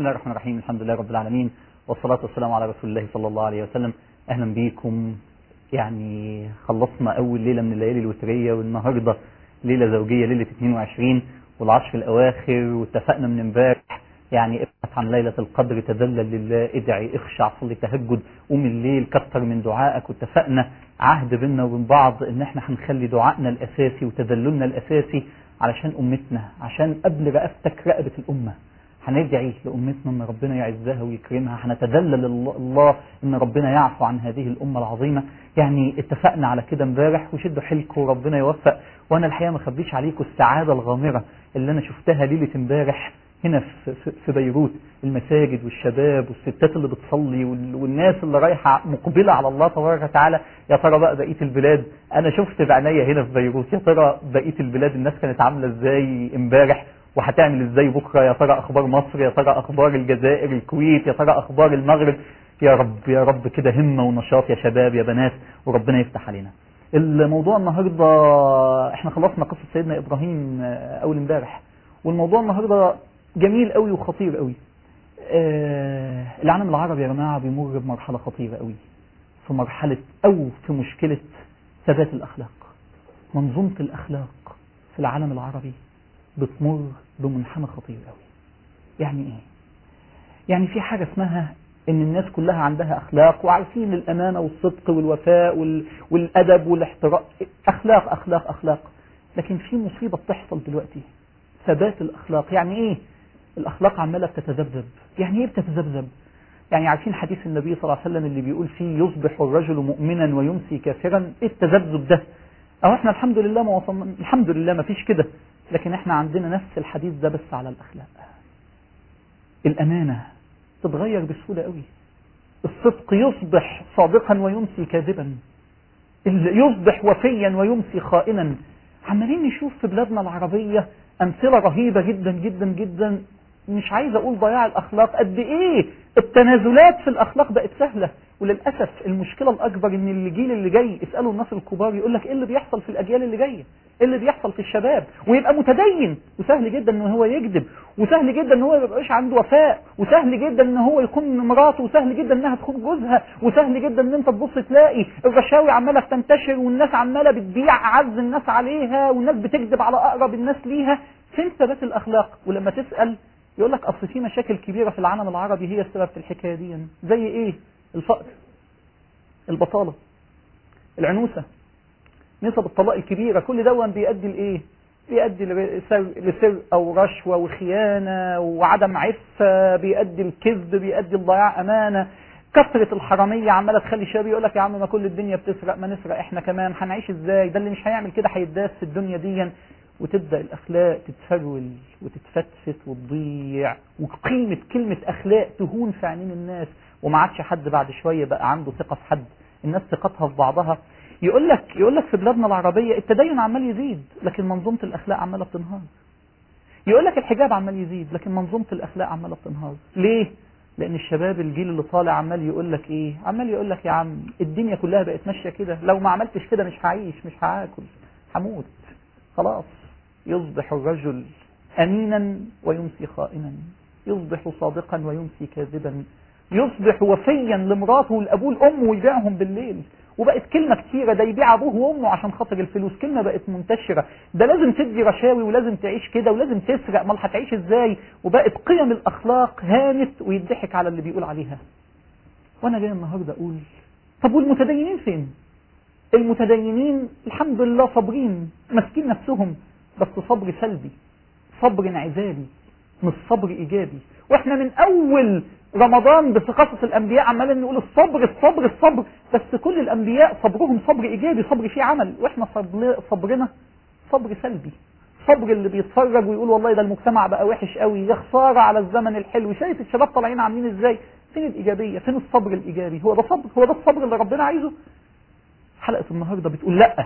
الله الرحمن الرحيم الحمد لله رب العالمين والصلاة والسلام على رسول الله صلى الله عليه وسلم أهلا بيكم يعني خلصنا أول ليلة من الليالي الوترية والنهاردة ليلة زوجية ليلة 22 والعشر الأواخر واتفقنا من امبارح يعني ابحث عن ليلة القدر تذلل لله ادعي اخشع صلي تهجد قوم الليل كتر من دعائك واتفقنا عهد بيننا وبين بعض ان احنا هنخلي دعائنا الاساسي وتذللنا الاساسي علشان امتنا عشان قبل رقبتك رقبة الامة هندعي لأمتنا أن ربنا يعزها ويكرمها هنتذلل الله أن ربنا يعفو عن هذه الأمة العظيمة يعني اتفقنا على كده امبارح وشدوا حيلكم وربنا يوفق وأنا الحقيقة ما خبيش عليكم السعادة الغامرة اللي أنا شفتها ليلة امبارح هنا في, في بيروت المساجد والشباب والستات اللي بتصلي والناس اللي رايحة مقبلة على الله تبارك وتعالى يا ترى بقى بقية البلاد أنا شفت بعناية هنا في بيروت يا ترى بقية البلاد الناس كانت عاملة ازاي امبارح وهتعمل ازاي بكرة يا ترى اخبار مصر يا ترى اخبار الجزائر الكويت يا ترى اخبار المغرب يا رب يا رب كده همة ونشاط يا شباب يا بنات وربنا يفتح علينا الموضوع النهاردة احنا خلصنا قصة سيدنا ابراهيم اول امبارح والموضوع النهاردة جميل قوي وخطير قوي آه العالم العربي يا جماعة بيمر بمرحلة خطيرة قوي في مرحلة او في مشكلة ثبات الاخلاق منظومة الاخلاق في العالم العربي بتمر بمنحنى خطير قوي يعني ايه يعني في حاجة اسمها ان الناس كلها عندها اخلاق وعارفين الامانة والصدق والوفاء وال... والادب والاحترام اخلاق اخلاق اخلاق لكن في مصيبة بتحصل دلوقتي ثبات الاخلاق يعني ايه الاخلاق عمالة بتتذبذب يعني ايه بتتذبذب يعني عارفين حديث النبي صلى الله عليه وسلم اللي بيقول فيه يصبح الرجل مؤمنا ويمسي كافرا ايه التذبذب ده او احنا الحمد لله ما وصلنا الحمد لله ما فيش كده لكن احنا عندنا نفس الحديث ده بس على الاخلاق الامانة تتغير بسهولة قوي الصدق يصبح صادقا ويمسي كاذبا يصبح وفيا ويمسي خائنا عمالين نشوف في بلادنا العربية امثلة رهيبة جدا جدا جدا مش عايز اقول ضياع الاخلاق قد ايه التنازلات في الاخلاق بقت سهلة وللأسف المشكلة الأكبر إن الجيل اللي جاي اسألوا الناس الكبار يقول لك إيه اللي بيحصل في الأجيال اللي جاية إيه اللي بيحصل في الشباب ويبقى متدين وسهل جدا إن هو يكذب وسهل جدا إن هو ما يبقاش عنده وفاء وسهل جدا إن هو يكون مراته وسهل جدا إنها تكون جوزها وسهل جدا إن أنت تبص تلاقي الرشاوي عمالة بتنتشر والناس عمالة بتبيع أعز الناس عليها والناس بتكذب على أقرب الناس ليها فين ثبات الأخلاق ولما تسأل يقول لك أصل في مشاكل كبيرة في العالم العربي هي السبب في الحكاية دي زي إيه الفقر البطالة العنوسة نسب الطلاق الكبيرة كل دون بيؤدي لإيه بيؤدي لسرقة ورشوة وخيانة وعدم عفة بيؤدي الكذب بيؤدي لضياع أمانة كثرة الحرامية عمالة تخلي الشباب يقول لك يا عم ما كل الدنيا بتسرق ما نسرق احنا كمان هنعيش ازاي ده اللي مش هيعمل كده هيداس في الدنيا دي وتبدأ الأخلاق تتفرول وتتفتفت وتضيع وقيمة كلمة أخلاق تهون في عينين الناس وما عادش حد بعد شوية بقى عنده ثقة في حد الناس ثقتها في بعضها يقول لك يقول لك في بلادنا العربية التدين عمال يزيد لكن منظومة الأخلاق عمالة بتنهار يقول لك الحجاب عمال يزيد لكن منظومة الأخلاق عمالة بتنهار ليه؟ لأن الشباب الجيل اللي طالع عمال يقول لك إيه؟ عمال يقول لك يا عم الدنيا كلها بقت ماشية كده لو ما عملتش كده مش هعيش مش هاكل هموت خلاص يصبح الرجل أمينا ويمسي خائنا يصبح صادقا ويمسي كاذبا يصبح وفيا لمراته والابوه الام ويبيعهم بالليل وبقت كلمة كتيرة ده يبيع ابوه وامه عشان خاطر الفلوس كلمة بقت منتشرة ده لازم تدي رشاوي ولازم تعيش كده ولازم تسرق امال هتعيش ازاي وبقت قيم الاخلاق هانت ويضحك على اللي بيقول عليها وانا جاي النهاردة اقول طب والمتدينين فين المتدينين الحمد لله صابرين ماسكين نفسهم بس صبر سلبي صبر انعزالي مش صبر ايجابي واحنا من اول رمضان بقصص الانبياء عمالين نقول الصبر الصبر الصبر بس كل الانبياء صبرهم صبر ايجابي صبر فيه عمل واحنا صبرنا صبر سلبي صبر اللي بيتفرج ويقول والله ده المجتمع بقى وحش قوي يا خساره على الزمن الحلو شايف الشباب طالعين عاملين ازاي فين الايجابيه فين الصبر الايجابي هو ده صبر هو ده الصبر اللي ربنا عايزه حلقه النهارده بتقول لا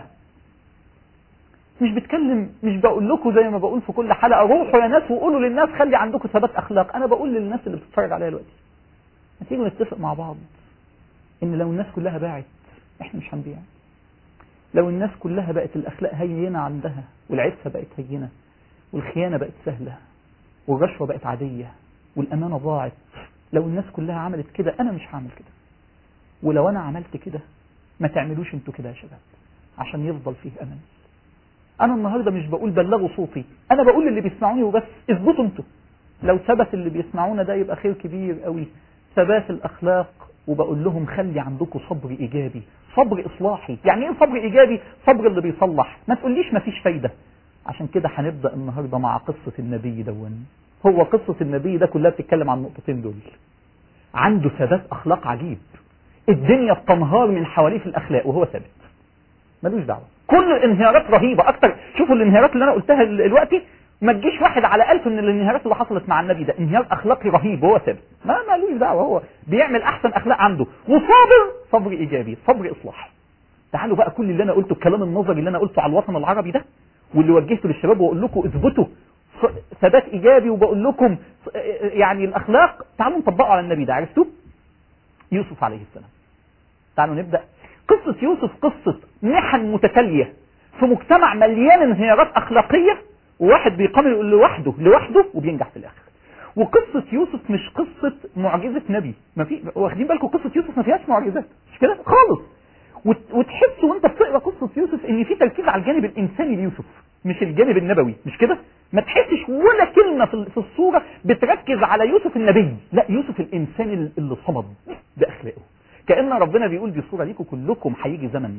مش بتكلم مش بقول لكم زي ما بقول في كل حلقة روحوا يا ناس وقولوا للناس خلي عندكم ثبات أخلاق أنا بقول للناس اللي بتتفرج عليا دلوقتي ما تيجوا نتفق مع بعض إن لو الناس كلها باعت إحنا مش هنبيع لو الناس كلها بقت الأخلاق هينة عندها والعفة بقت هينة والخيانة بقت سهلة والرشوة بقت عادية والامانه ضاعت لو الناس كلها عملت كده انا مش هعمل كده ولو انا عملت كده ما تعملوش انتوا كده يا شباب عشان يفضل فيه امل انا النهارده مش بقول بلغوا صوتي انا بقول اللي بيسمعوني وبس اثبتوا انتوا لو ثبت اللي بيسمعونا ده يبقى خير كبير قوي ثبات الاخلاق وبقول لهم خلي عندكم صبر ايجابي صبر اصلاحي يعني ايه صبر ايجابي صبر اللي بيصلح ما تقوليش ما فيش فايده عشان كده هنبدا النهارده مع قصه النبي دون هو قصه النبي ده كلها بتتكلم عن النقطتين دول عنده ثبات اخلاق عجيب الدنيا بتنهار من حواليه في الاخلاق وهو ثابت ملوش دعوه كل الانهيارات رهيبه اكتر شوفوا الانهيارات اللي انا قلتها دلوقتي ما تجيش واحد على ألف من الانهيارات اللي حصلت مع النبي ده انهيار أخلاقي رهيب وهو ثابت ما مالوش دعوة هو بيعمل أحسن أخلاق عنده وصابر صبر إيجابي صبر إصلاح تعالوا بقى كل اللي أنا قلته الكلام النظري اللي أنا قلته على الوطن العربي ده واللي وجهته للشباب وأقول لكم اثبتوا ثبات إيجابي وبقول لكم يعني الأخلاق تعالوا نطبقه على النبي ده عرفتوا يوسف عليه السلام تعالوا نبدأ قصة يوسف قصة محن متتالية في مجتمع مليان انهيارات أخلاقية وواحد بيقامل لوحده لوحده وبينجح في الاخر وقصة يوسف مش قصة معجزة نبي ما في واخدين بالكم قصة يوسف ما فيهاش معجزات مش كده خالص وتحس وانت بتقرا قصة يوسف ان في تركيز على الجانب الانساني ليوسف مش الجانب النبوي مش كده ما تحسش ولا كلمة في الصورة بتركز على يوسف النبي لا يوسف الانسان اللي صمد باخلاقه كأن ربنا بيقول دي صورة ليكم كلكم هيجي زمن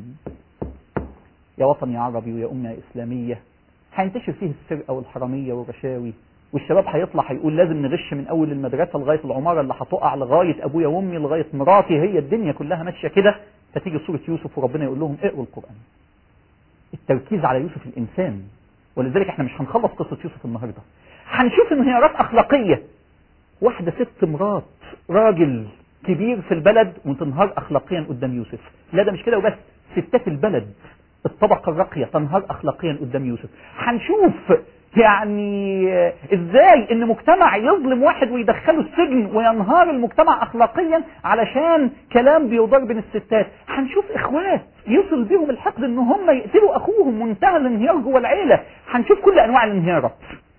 يا وطني عربي ويا أمة إسلامية هينتشر فيه السرقه والحراميه والرشاوي والشباب هيطلع هيقول لازم نغش من اول المدرسه لغايه العماره اللي هتقع لغايه ابويا وامي لغايه مراتي هي الدنيا كلها ماشيه كده فتيجي سوره يوسف وربنا يقول لهم اقروا القران. التركيز على يوسف الانسان ولذلك احنا مش هنخلص قصه يوسف النهارده. هنشوف انهيارات اخلاقيه واحده ست مرات راجل كبير في البلد وتنهار اخلاقيا قدام يوسف لا ده مش كده وبس ستات البلد الطبقة الراقية تنهار أخلاقيا قدام يوسف هنشوف يعني ازاي ان مجتمع يظلم واحد ويدخله السجن وينهار المجتمع اخلاقيا علشان كلام بيدار بين الستات هنشوف اخوات يصل بيهم الحقد ان هم يقتلوا اخوهم منتهى الانهيار جوه العيله هنشوف كل انواع الانهيارات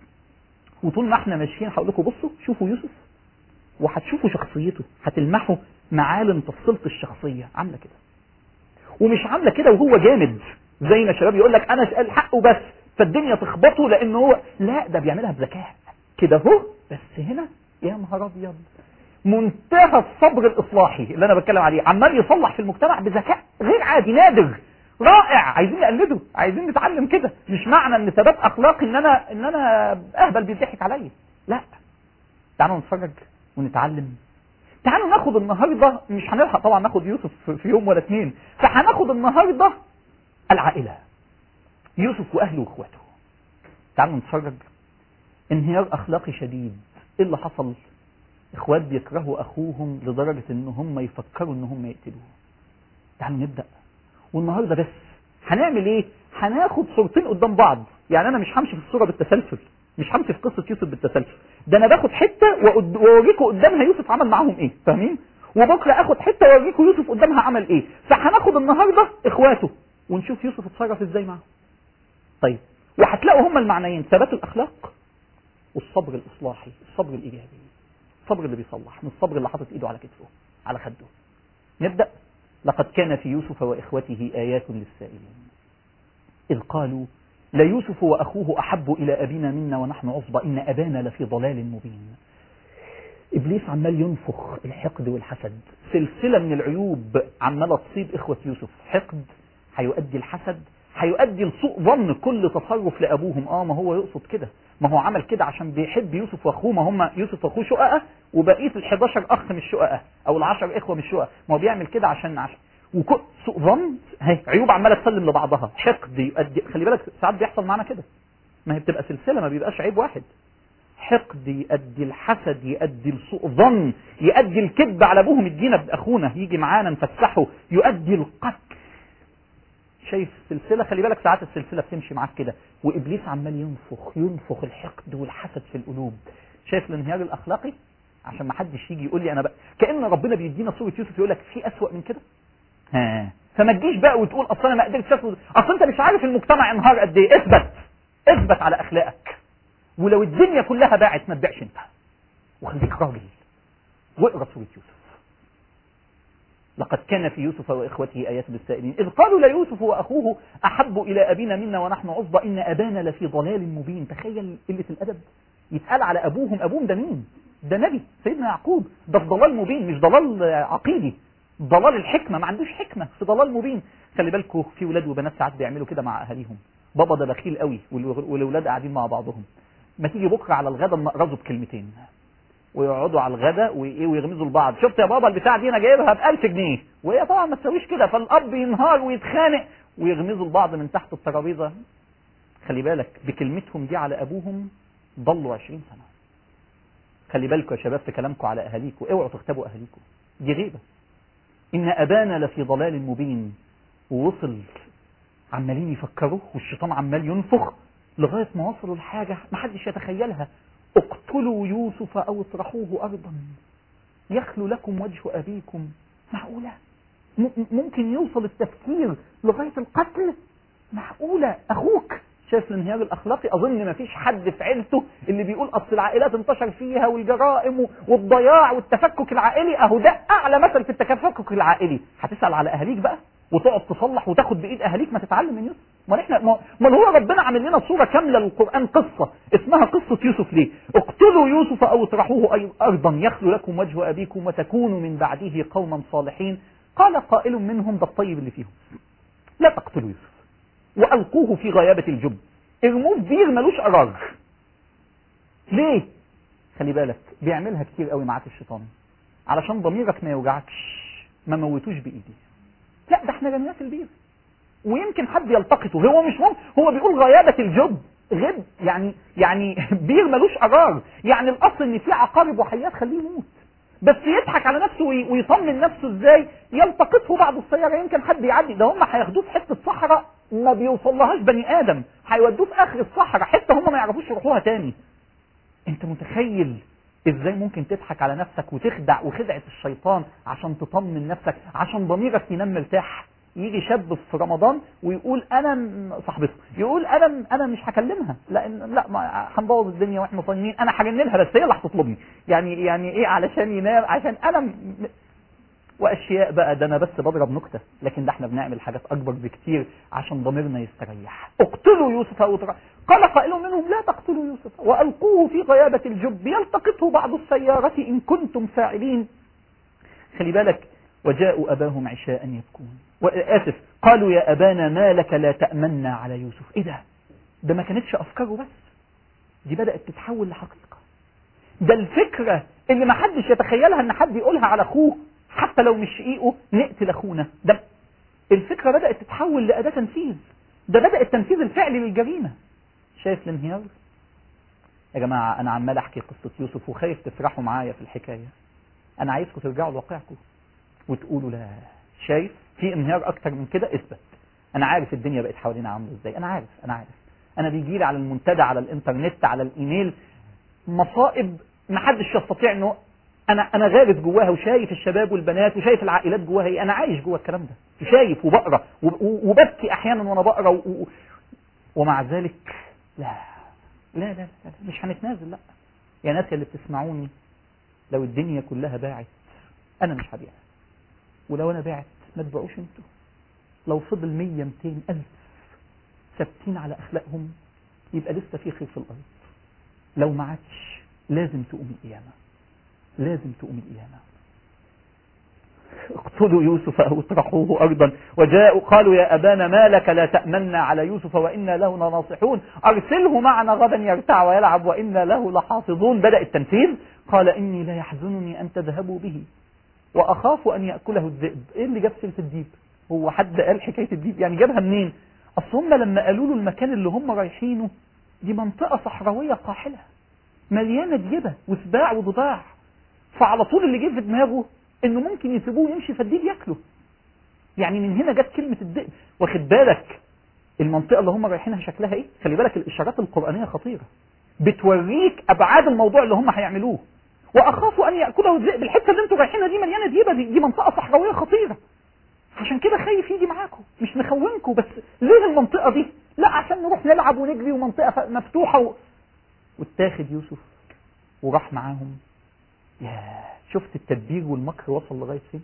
وطول ما احنا ماشيين هقول لكم بصوا شوفوا يوسف وهتشوفوا شخصيته هتلمحوا معالم تفصيلة الشخصية عاملة كده ومش عاملة كده وهو جامد زي ما الشباب يقول لك انا اسال حقه بس فالدنيا تخبطه لان هو لا ده بيعملها بذكاء كده اهو بس هنا يا نهار ابيض منتهى الصبر الاصلاحي اللي انا بتكلم عليه عمال يصلح في المجتمع بذكاء غير عادي نادر رائع عايزين نقلده عايزين نتعلم كده مش معنى ان ثبات اخلاقي ان انا ان انا اهبل بيضحك عليا لا تعالوا نتفرج ونتعلم تعالوا ناخد النهارده مش هنلحق طبعا ناخد يوسف في يوم ولا اتنين فهناخد النهارده العائلة يوسف وأهله وإخواته تعالوا نتفرج انهيار أخلاقي شديد إيه اللي حصل إخوات بيكرهوا أخوهم لدرجة إن هم يفكروا إن هم يقتلوه تعالوا نبدأ والنهاردة بس هنعمل إيه هناخد صورتين قدام بعض يعني أنا مش همشي في الصورة بالتسلسل مش همشي في قصة يوسف بالتسلسل ده أنا باخد حتة وأوريكم قدامها يوسف عمل معاهم إيه فاهمين وبكرة اخد حتة واوريكم يوسف قدامها عمل ايه فهناخد النهاردة اخواته ونشوف يوسف اتصرف ازاي معاهم طيب وهتلاقوا هما المعنيين ثبات الاخلاق والصبر الاصلاحي الصبر الايجابي الصبر اللي بيصلح من الصبر اللي حاطط ايده على كتفه على خده نبدا لقد كان في يوسف واخوته ايات للسائلين اذ قالوا ليوسف واخوه احب الى ابينا منا ونحن عصبه ان ابانا لفي ضلال مبين ابليس عمال ينفخ الحقد والحسد سلسله من العيوب عماله تصيب اخوه يوسف حقد هيؤدي الحسد هيؤدي لسوء ظن كل تصرف لابوهم اه ما هو يقصد كده ما هو عمل كده عشان بيحب يوسف واخوه ما هم يوسف واخوه شققه وبقيه ال 11 اخ مش شققه او ال 10 اخوه مش شققه ما هو بيعمل كده عشان عشان وكل سوء ظن اهي عيوب عماله تسلم لبعضها حقد يؤدي خلي بالك ساعات بيحصل معانا كده ما هي بتبقى سلسله ما بيبقاش عيب واحد حقد يؤدي الحسد يؤدي لسوء ظن يؤدي الكذب على ابوهم ادينا باخونا يجي معانا نفسحه يؤدي القتل شايف سلسله خلي بالك ساعات السلسله بتمشي معاك كده وابليس عمال ينفخ ينفخ الحقد والحسد في القلوب شايف الانهيار الاخلاقي عشان ما حدش يجي يقول لي انا بقى كان ربنا بيدينا صوره يوسف يقول لك في اسوأ من كده ها فما تجيش بقى وتقول اصل انا ما قدرتش اصل اصل انت مش عارف المجتمع انهار قد ايه اثبت اثبت على اخلاقك ولو الدنيا كلها باعت ما تبيعش انت وخليك راجل واقرا سوره يوسف لقد كان في يوسف واخوته ايات للسائلين اذ قالوا ليوسف واخوه احب الى ابينا منا ونحن عصبه ان ابانا لفي ضلال مبين تخيل قله الادب يتقال على ابوهم ابوهم ده مين ده نبي سيدنا يعقوب ده في ضلال مبين مش ضلال عقيدي ضلال الحكمه ما عندوش حكمه في ضلال مبين خلي بالكم في ولاد وبنات ساعات بيعملوا كده مع اهاليهم بابا ده بخيل قوي والولاد قاعدين مع بعضهم ما تيجي بكره على الغدا نقرزوا بكلمتين ويقعدوا على الغدا وايه ويغمزوا لبعض شفت يا بابا البتاع دي انا جايبها ب 1000 جنيه وهي طبعا ما تسويش كده فالاب ينهار ويتخانق ويغمزوا لبعض من تحت الترابيزه خلي بالك بكلمتهم دي على ابوهم ضلوا 20 سنه خلي بالكم يا شباب في كلامكم على اهاليكم اوعوا تغتابوا اهاليكم دي غيبه ان ابانا لفي ضلال مبين ووصل عمالين يفكروا والشيطان عمال ينفخ لغايه ما وصلوا لحاجه ما حدش يتخيلها اقتلوا يوسف او اطرحوه ارضا يخلو لكم وجه ابيكم معقوله ممكن يوصل التفكير لغايه القتل معقوله اخوك شايف الانهيار الاخلاقي اظن ما فيش حد في عيلته اللي بيقول اصل العائلات انتشر فيها والجرائم والضياع والتفكك العائلي اهو ده اعلى مثل في التفكك العائلي هتسال على اهاليك بقى وتقعد تصلح وتاخد بايد اهاليك ما تتعلم من يوسف ما احنا ما هو ربنا عامل لنا صوره كامله للقران قصه اسمها قصه يوسف ليه اقتلوا يوسف او اطرحوه ارضا يخلو لكم وجه ابيكم وتكونوا من بعده قوما صالحين قال قائل منهم ده الطيب اللي فيهم لا تقتلوا يوسف والقوه في غيابه الجب ارموه في بير ملوش قرار ليه خلي بالك بيعملها كتير قوي معاك الشيطان علشان ضميرك ما يوجعكش ما موتوش بايدي لا ده احنا رميناه في البير ويمكن حد يلتقطه هو مش مهم هو بيقول غيابة الجب غب يعني يعني بير ملوش قرار يعني الاصل ان في عقارب وحيات خليه يموت بس يضحك على نفسه ويطمن نفسه ازاي يلتقطه بعض السيارة يمكن حد يعدي ده هم هياخدوه في حتة صحراء ما بيوصلهاش بني ادم هيودوه في اخر الصحراء حتة هم ما يعرفوش يروحوها تاني انت متخيل ازاي ممكن تضحك على نفسك وتخدع وخدعة الشيطان عشان تطمن نفسك عشان ضميرك ينام مرتاح يجي شاب في رمضان ويقول انا صاحبته يقول انا انا مش هكلمها لان لا ما هنبوظ الدنيا واحنا صايمين انا هرن لها بس هي اللي هتطلبني يعني يعني ايه علشان ينام عشان انا م... واشياء بقى ده انا بس بضرب نكته لكن ده احنا بنعمل حاجات اكبر بكتير عشان ضميرنا يستريح اقتلوا يوسف او ترى قال قائل منهم لا تقتلوا يوسف والقوه في غيابه الجب يلتقطه بعض السياره ان كنتم فاعلين خلي بالك وجاءوا اباهم عشاء يبكون واسف قالوا يا ابانا ما لك لا تامنا على يوسف ايه ده ده ما كانتش افكاره بس دي بدات تتحول لحقيقه ده الفكره اللي ما حدش يتخيلها ان حد يقولها على اخوه حتى لو مش شقيقه نقتل اخونا ده الفكره بدات تتحول لاداه تنفيذ ده بدا التنفيذ الفعلي للجريمه شايف الانهيار يا جماعه انا عمال احكي قصه يوسف وخايف تفرحوا معايا في الحكايه انا عايزكم ترجعوا لواقعكم وتقولوا لا شايف في انهيار اكتر من كده اثبت انا عارف الدنيا بقت حوالينا عامله ازاي انا عارف انا عارف انا بيجي لي على المنتدى على الانترنت على الايميل مصائب ما حدش يستطيع انه انا انا غارس جواها وشايف الشباب والبنات وشايف العائلات جواها ايه انا عايش جوا الكلام ده وشايف وبقرا وببكي احيانا وانا بقرا و... و... ومع ذلك لا لا لا لا, لا. مش هنتنازل لا يا ناس اللي بتسمعوني لو الدنيا كلها باعت انا مش هبيع ولو انا بعت ما تبيعوش انتوا لو فضل 100 200 الف ثابتين على اخلاقهم يبقى لسه في خير في الارض لو ما عادش لازم تقوم القيامه لازم تقوم القيامه اقتلوا يوسف او اطرحوه ارضا وجاءوا قالوا يا ابانا ما لك لا تامنا على يوسف وانا له لناصحون ارسله معنا غدا يرتع ويلعب وانا له لحافظون بدا التنفيذ قال اني لا يحزنني ان تذهبوا به واخاف ان ياكله الذئب ايه اللي جاب سيره الديب هو حد قال حكايه الديب يعني جابها منين اصل هم لما قالوا له المكان اللي هم رايحينه دي منطقه صحراويه قاحله مليانه ديبه وسباع وضباع فعلى طول اللي جه في دماغه انه ممكن يسيبوه يمشي فالديب ياكله يعني من هنا جت كلمه الذئب واخد بالك المنطقه اللي هم رايحينها شكلها ايه خلي بالك الاشارات القرانيه خطيره بتوريك ابعاد الموضوع اللي هم هيعملوه واخاف ان ياكله الذئب الحته اللي انتوا رايحينها دي مليانه ديبه دي, دي منطقه صحراويه خطيره عشان كده خايف يجي معاكم مش نخونكم بس ليه المنطقه دي لا عشان نروح نلعب ونجري ومنطقه مفتوحه و... واتاخد يوسف وراح معاهم يا شفت التدبير والمكر وصل لغاية فين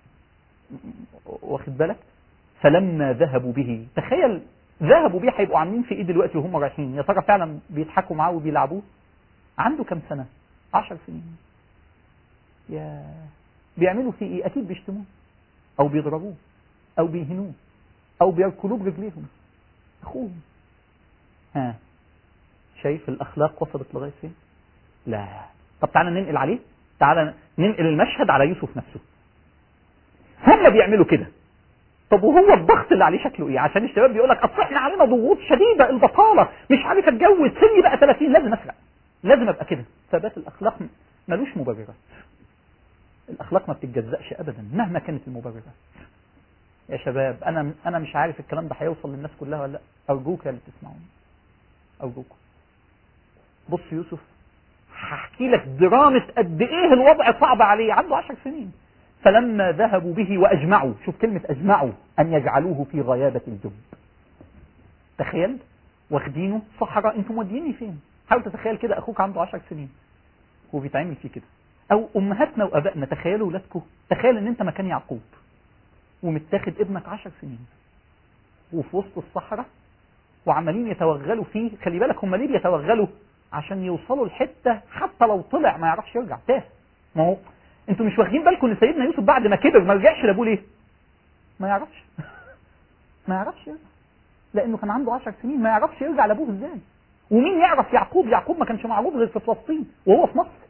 واخد بالك فلما ذهبوا به تخيل ذهبوا بيه هيبقوا عاملين في ايه دلوقتي وهم رايحين يا ترى فعلا بيضحكوا معاه وبيلعبوه عنده كام سنة عشر سنين يا بيعملوا فيه ايه اكيد بيشتموه او بيضربوه او بيهنوه او بيركلوه برجليهم اخوهم ها شايف الاخلاق وصلت لغايه فين لا طب تعالى ننقل عليه تعالى ننقل المشهد على يوسف نفسه هم بيعملوا كده طب وهو الضغط اللي عليه شكله ايه عشان الشباب بيقول لك اصل احنا علينا ضغوط شديده البطاله مش عارف اتجوز سني بقى 30 لازم اسرق لازم ابقى كده ثبات الاخلاق ملوش مبررات الاخلاق ما بتتجزأش ابدا مهما كانت المبررات يا شباب انا انا مش عارف الكلام ده هيوصل للناس كلها ولا لا ارجوك يا اللي بتسمعوني ارجوكم بص يوسف هحكي لك درامة قد ايه الوضع صعب عليه عنده عشر سنين فلما ذهبوا به واجمعوا شوف كلمة اجمعوا ان يجعلوه في غيابة الجب تخيل واخدينه صحراء انتم موديني فين حاول تتخيل كده اخوك عنده عشر سنين وبيتعمل فيه كده او امهاتنا وابائنا تخيلوا ولادكم تخيل ان انت مكان يعقوب ومتاخد ابنك عشر سنين وفي وسط الصحراء وعمالين يتوغلوا فيه خلي بالك هم ليه بيتوغلوا عشان يوصلوا لحته حتى لو طلع ما يعرفش يرجع تاه ما هو انتوا مش واخدين بالكم ان سيدنا يوسف بعد ما كبر ما رجعش لابوه ليه ما يعرفش ما يعرفش يرجع لانه كان عنده عشر سنين ما يعرفش يرجع لابوه ازاي ومين يعرف يعقوب يعقوب ما كانش معروف غير في فلسطين وهو في مصر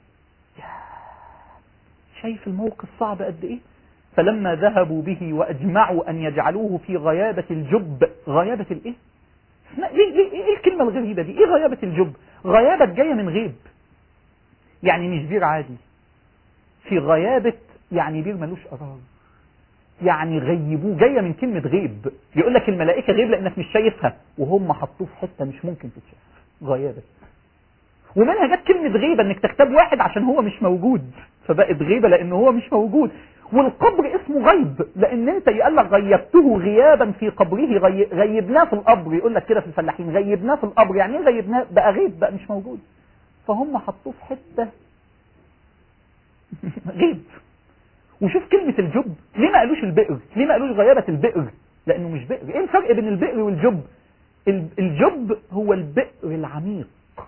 شايف الموقف صعب قد ايه فلما ذهبوا به واجمعوا ان يجعلوه في غيابة الجب غيابة الايه ليه ليه ايه الكلمة الغريبة دي ايه غيابة الجب غيابة جاية من غيب يعني مش بير عادي في غيابة يعني بير ملوش قرار يعني غيبوه جاية من كلمة غيب يقول لك الملائكة غيب لانك مش شايفها وهم حطوه في حتة مش ممكن تتشاف غيابة ومنها جت كلمة غيبة انك تكتب واحد عشان هو مش موجود فبقت غيبة لانه هو مش موجود والقبر اسمه غيب لان انت يقول لك غيبته غيابا في قبره غي... غيبناه في القبر يقول لك كده في الفلاحين غيبناه في القبر يعني ايه غيبناه بقى غيب بقى مش موجود فهم حطوه في حته غيب وشوف كلمة الجب ليه ما قالوش البئر ليه ما قالوش غيابة البئر لانه مش بئر ايه الفرق بين البئر والجب الجب هو البئر العميق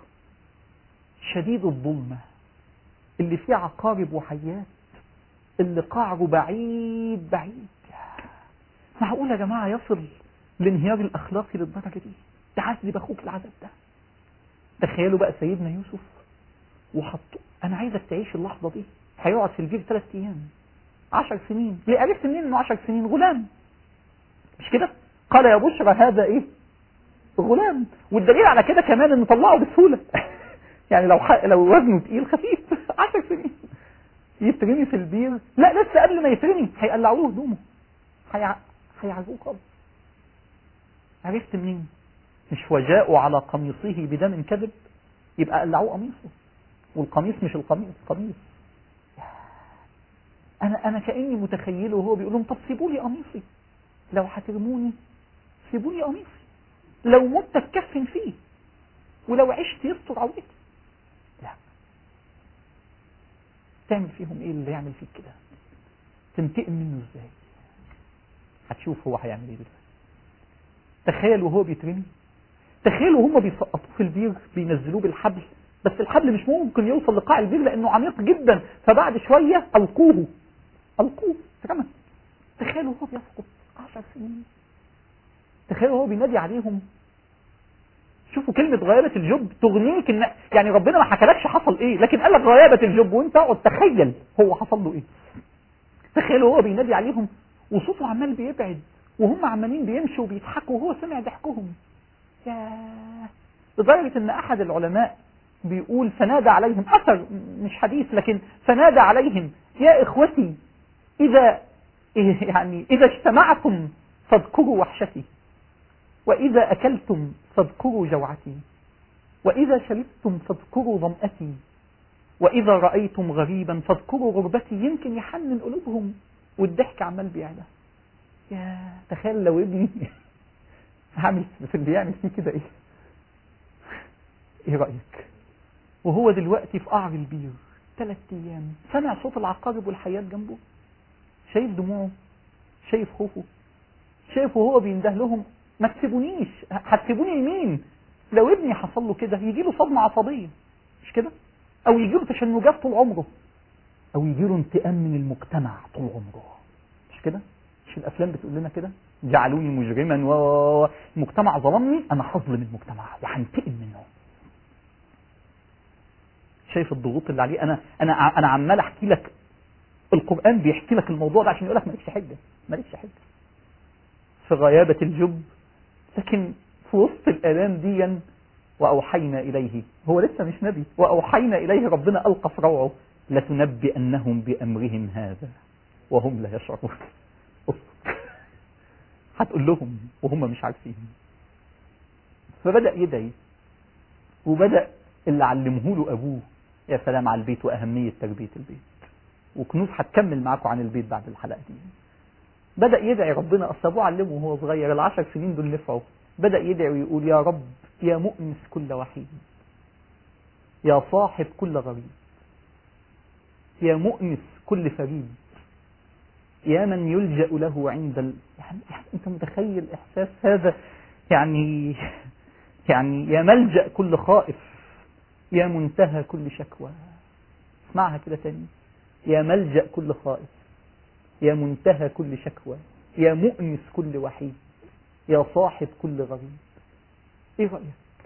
شديد الظلمة اللي فيه عقارب وحيات اللي قعره بعيد بعيد معقول يا جماعة يصل الانهيار الأخلاقي للدرجة دي تعذب أخوك العذاب ده تخيلوا بقى سيدنا يوسف وحطوا أنا عايزك تعيش اللحظة دي هيقعد في البير ثلاث أيام عشر سنين ليه عرفت منين إنه عشر سنين غلام مش كده قال يا بشرى هذا إيه غلام والدليل على كده كمان إنه طلعه بسهولة يعني لو ح... لو وزنه تقيل خفيف عشر سنين يترمي في البير لا لسه قبل ما يترمي هيقلعوا له هدومه هيع... هيعزوه خالص عرفت منين مش وجاءوا على قميصه بدم كذب يبقى قلعوه قميصه والقميص مش القميص قميص انا انا كاني متخيله وهو بيقول لهم طب سيبوا لي قميصي لو هترموني سيبوا لي قميصي لو مت اتكفن فيه ولو عشت يستر عورتي لا تعمل فيهم ايه اللي يعمل فيك كده تنتقم منه ازاي هتشوف هو هيعمل ايه دلوقتي تخيل وهو بيترمي تخيل وهم بيسقطوه في البير بينزلوه بالحبل بس الحبل مش ممكن يوصل لقاع البير لانه عميق جدا فبعد شويه القوه القوه اترمى تخيل وهو بيسقط 10 سنين تخيل وهو بينادي عليهم شوفوا كلمة غيابة الجب تغنيك ان يعني ربنا ما حكالكش حصل ايه لكن قال لك غيابة الجب وانت اقعد تخيل هو حصل له ايه تخيل وهو بينادي عليهم وصوته عمال بيبعد وهم عمالين بيمشوا وبيضحكوا وهو سمع ضحكهم ياه لدرجة ان احد العلماء بيقول فنادى عليهم اثر مش حديث لكن فنادى عليهم يا اخوتي اذا يعني اذا اجتمعتم فاذكروا وحشتي وإذا أكلتم فاذكروا جوعتي وإذا شربتم فاذكروا ظمأتي وإذا رأيتم غريبا فاذكروا غربتي يمكن يحنن قلوبهم والضحك عمال بيعلى يا تخيل لو ابني عامل في اللي بيعمل فيه كده ايه ايه رأيك وهو دلوقتي في قعر البير ثلاث ايام سمع صوت العقارب والحيات جنبه شايف دموعه شايف خوفه شايف وهو بينده لهم ما تسيبونيش هتسيبوني لمين لو ابني حصل له كده يجي له صدمه عصبيه مش كده او يجي له تشنجات طول عمره او يجي له انتقام من المجتمع طول عمره مش كده مش الافلام بتقول لنا كده جعلوني مجرما و المجتمع ظلمني انا هظلم المجتمع وهنتقم منه شايف الضغوط اللي عليه انا انا انا عمال احكي لك القران بيحكي لك الموضوع ده عشان يقول لك مالكش حجه مالكش حجه في غيابه الجب لكن في وسط الالام دي واوحينا اليه هو لسه مش نبي واوحينا اليه ربنا القى في روعه لتنبئنهم بامرهم هذا وهم لا يشعرون هتقول لهم وهم مش عارفين فبدأ يدعي وبدأ اللي علمه له أبوه يا سلام على البيت وأهمية تربية البيت وكنوز هتكمل معاكم عن البيت بعد الحلقة دي بدأ يدعي ربنا أصل أبوه علمه وهو صغير العشر سنين دول نفعوا بدأ يدعي ويقول يا رب يا مؤنس كل وحيد يا صاحب كل غريب يا مؤنس كل فريد يا من يلجأ له عند ال... يعني, يعني انت متخيل احساس هذا يعني يعني يا ملجأ كل خائف يا منتهى كل شكوى اسمعها كده تاني يا ملجأ كل خائف يا منتهى كل شكوى يا مؤنس كل وحيد يا صاحب كل غريب ايه رأيك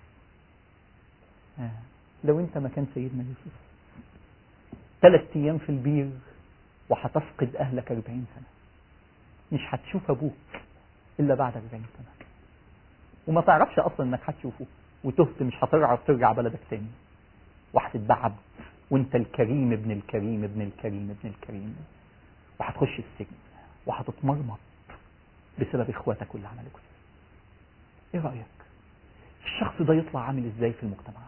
آه. لو انت مكان سيدنا يوسف ثلاث ايام في البير وهتفقد أهلك 40 سنة مش هتشوف أبوك إلا بعد 40 سنة وما تعرفش أصلا إنك هتشوفه وتهت مش هترعى ترجع بلدك تاني وهتتباع عبد وانت الكريم ابن الكريم ابن الكريم ابن الكريم وهتخش السجن وهتتمرمط بسبب اخواتك واللي عملوا كده ايه رأيك الشخص ده يطلع عامل ازاي في المجتمع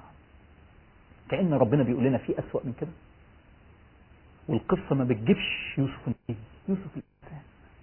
كأن ربنا بيقول لنا في أسوأ من كده والقصة ما بتجيبش يوسف النبي يوسف الإنسان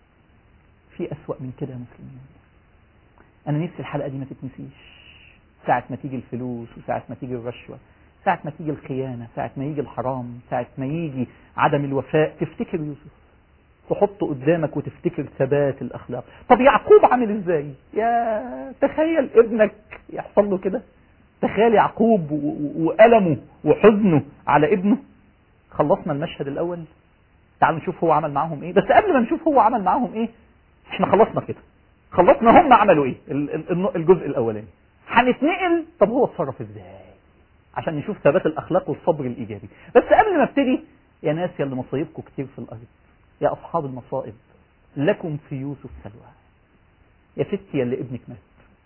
في أسوأ من كده يا مسلمين أنا نفسي الحلقة دي ما تتنسيش ساعة ما تيجي الفلوس وساعة ما تيجي الرشوة ساعة ما تيجي الخيانة ساعة ما يجي الحرام ساعة ما يجي عدم الوفاء تفتكر يوسف تحطه قدامك وتفتكر ثبات الأخلاق طب يعقوب عامل ازاي يا تخيل ابنك يحصل له كده تخيل يعقوب وألمه وحزنه على ابنه خلصنا المشهد الأول تعالوا نشوف هو عمل معاهم ايه بس قبل ما نشوف هو عمل معاهم ايه احنا خلصنا كده خلصنا هم عملوا ايه الجزء الاولاني هنتنقل طب هو اتصرف ازاي عشان نشوف ثبات الاخلاق والصبر الايجابي بس قبل ما ابتدي يا ناس يا اللي مصايبكم كتير في الارض يا اصحاب المصائب لكم في يوسف سلوى يا ستي يا اللي ابنك مات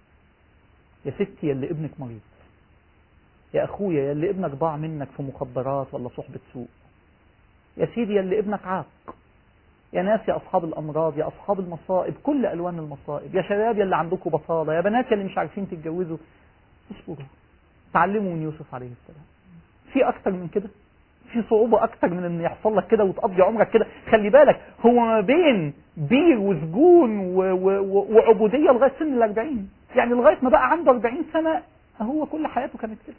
يا ستي يا اللي ابنك مريض يا اخويا يا اللي ابنك ضاع منك في مخدرات ولا صحبة سوء يا سيدي يا اللي ابنك عاق يا ناس يا اصحاب الامراض يا اصحاب المصائب كل الوان المصائب يا شباب يا اللي عندكم بطاله يا بنات يا اللي مش عارفين تتجوزوا اصبروا تعلموا من يوسف عليه السلام في اكتر من كده في صعوبة أكتر من إن يحصل لك كده وتقضي عمرك كده، خلي بالك هو ما بين بير وسجون و... و... وعبودية لغاية سن ال 40 يعني لغاية ما بقى عنده 40 سنة هو كل حياته كانت كده.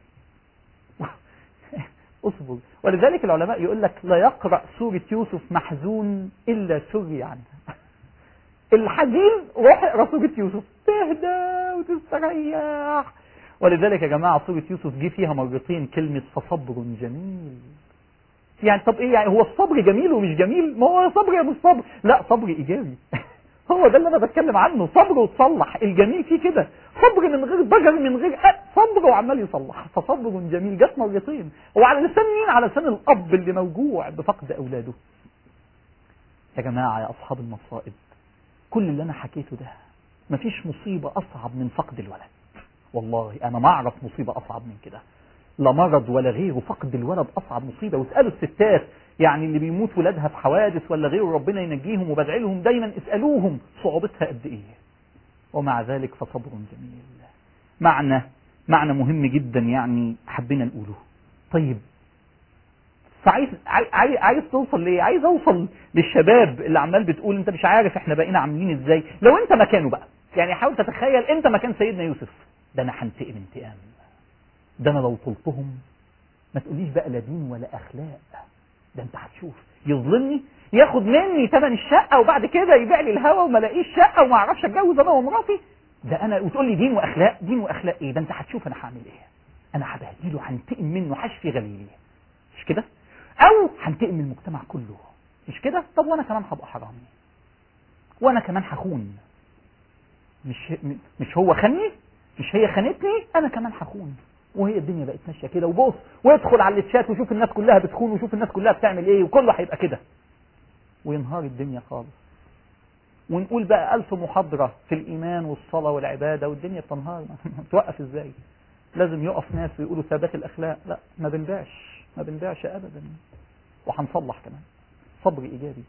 اصبر ولذلك العلماء يقول لك لا يقرأ سورة يوسف محزون إلا سري عنها الحزين روح اقرا سورة يوسف تهدى وتستريح ولذلك يا جماعة سورة يوسف جه فيها مرتين كلمة فصبر جميل يعني طب ايه يعني هو الصبر جميل ومش جميل ما هو صبر يا مش صبر لا صبر ايجابي هو ده اللي انا بتكلم عنه صبر وتصلح الجميل فيه كده صبر من غير ضجر من غير أه صبر وعمال يصلح فصبر جميل جت مرتين وعلى لسان مين على لسان الاب اللي موجوع بفقد اولاده يا جماعه يا اصحاب المصائب كل اللي انا حكيته ده مفيش مصيبه اصعب من فقد الولد والله انا ما اعرف مصيبه اصعب من كده لا مرض ولا غيره فقد الولد اصعب مصيبه واسالوا الستات يعني اللي بيموت ولادها في حوادث ولا غيره ربنا ينجيهم وبدعي لهم دايما اسالوهم صعوبتها قد ايه ومع ذلك فصبر جميل معنى معنى مهم جدا يعني حبينا نقوله طيب فعايز عايز عايز توصل ليه عايز اوصل للشباب اللي عمال بتقول انت مش عارف احنا بقينا عاملين ازاي لو انت مكانه بقى يعني حاول تتخيل انت مكان سيدنا يوسف ده انا هنتقم انتقام ده انا لو طلتهم ما تقوليش بقى لا دين ولا اخلاق ده انت هتشوف يظلمني ياخد مني ثمن الشقه وبعد كده يبيع لي الهوا وما الاقيش شقه وما اعرفش اتجوز انا ومراتي ده انا وتقول لي دين واخلاق دين واخلاق ايه ده انت هتشوف انا هعمل ايه انا هبهدله هنتقم منه هشفي غليلي مش كده او هنتقم من المجتمع كله مش كده طب وانا كمان هبقى حرامي وانا كمان هخون مش مش هو خني مش هي خانتني انا كمان هخون وهي الدنيا بقت ماشيه كده وبص ويدخل على الشات ويشوف الناس كلها بتخون ويشوف الناس كلها بتعمل ايه وكله هيبقى كده وينهار الدنيا خالص ونقول بقى ألف محاضرة في الإيمان والصلاة والعبادة والدنيا بتنهار توقف إزاي لازم يقف ناس ويقولوا ثبات الأخلاق لا ما بنبيعش ما بنبيعش أبدا وهنصلح كمان صبر إيجابي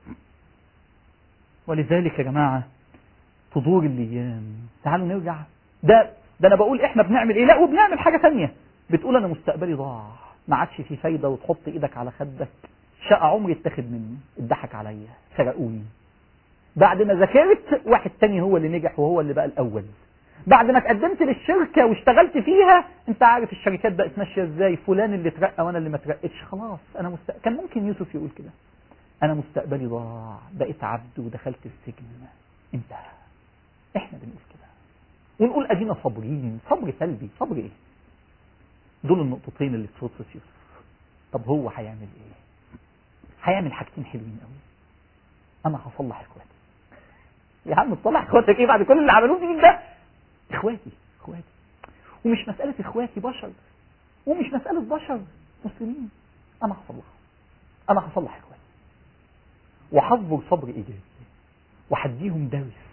ولذلك يا جماعة تدور الأيام تعالوا نرجع ده ده أنا بقول إحنا بنعمل إيه لا وبنعمل حاجة ثانية بتقول أنا مستقبلي ضاع ما عادش في فايدة وتحط إيدك على خدك شقة عمري اتاخد مني اتضحك عليا سرقوني بعد ما ذاكرت واحد تاني هو اللي نجح وهو اللي بقى الأول بعد ما تقدمت للشركة واشتغلت فيها انت عارف الشركات بقت ماشية ازاي فلان اللي اترقى وانا اللي ما اترقتش خلاص انا مست... كان ممكن يوسف يقول كده انا مستقبلي ضاع بقيت عبد ودخلت السجن انتهى احنا بنقول كده ونقول ادينا صابرين صبر سلبي صبر ايه دول النقطتين اللي في قصه يوسف طب هو هيعمل ايه هيعمل حاجتين حلوين قوي انا هصلح اخواتي يا عم تصلح اخواتك ايه بعد كل اللي عملوه فيك ده اخواتي اخواتي ومش مسألة اخواتي بشر ومش مسألة بشر مسلمين انا هصلح انا هصلح اخواتي وهصبر صبر ايجابي وهديهم درس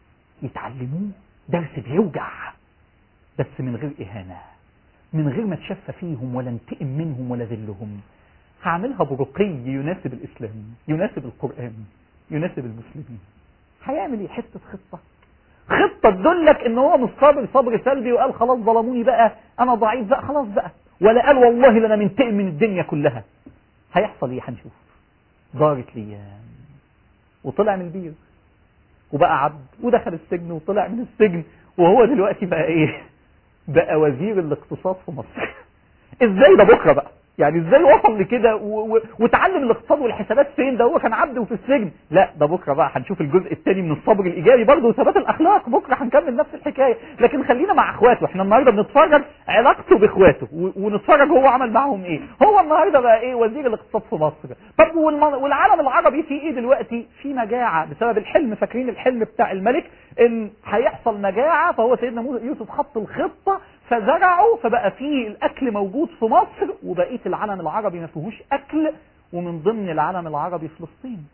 يتعلموه درس بيوجع بس من غير اهانة من غير ما اتشفى فيهم ولا انتقم منهم ولا ذلهم هعملها برقي يناسب الاسلام يناسب القرآن يناسب المسلمين هيعمل ايه حته خطه خطه تدلك ان هو مش صابر صبر سلبي وقال خلاص ظلموني بقى انا ضعيف بقى خلاص بقى ولا قال والله لا انا منتقم من الدنيا كلها هيحصل ايه هنشوف دارت الايام وطلع من البير وبقى عبد ودخل السجن وطلع من السجن وهو دلوقتي بقى ايه بقى وزير الاقتصاد في مصر ازاي ده بكره بقى يعني ازاي وصل لكده و... و... وتعلم الاقتصاد والحسابات فين ده هو كان عبد وفي السجن لا ده بكره بقى هنشوف الجزء الثاني من الصبر الايجابي برضه وثبات الاخلاق بكره هنكمل نفس الحكايه لكن خلينا مع اخواته احنا النهارده بنتفرج علاقته باخواته و... ونتفرج هو عمل معاهم ايه هو النهارده بقى ايه وزير الاقتصاد في مصر طب والم... والعالم العربي في ايه دلوقتي في مجاعه بسبب الحلم فاكرين الحلم بتاع الملك ان هيحصل مجاعه فهو سيدنا يوسف حط الخطه فزرعوا فبقى فيه الاكل موجود في مصر وبقيه العالم العربي ما فيهوش اكل ومن ضمن العالم العربي فلسطين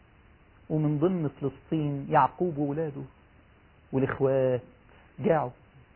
ومن ضمن فلسطين يعقوب وولاده والاخوات جاعوا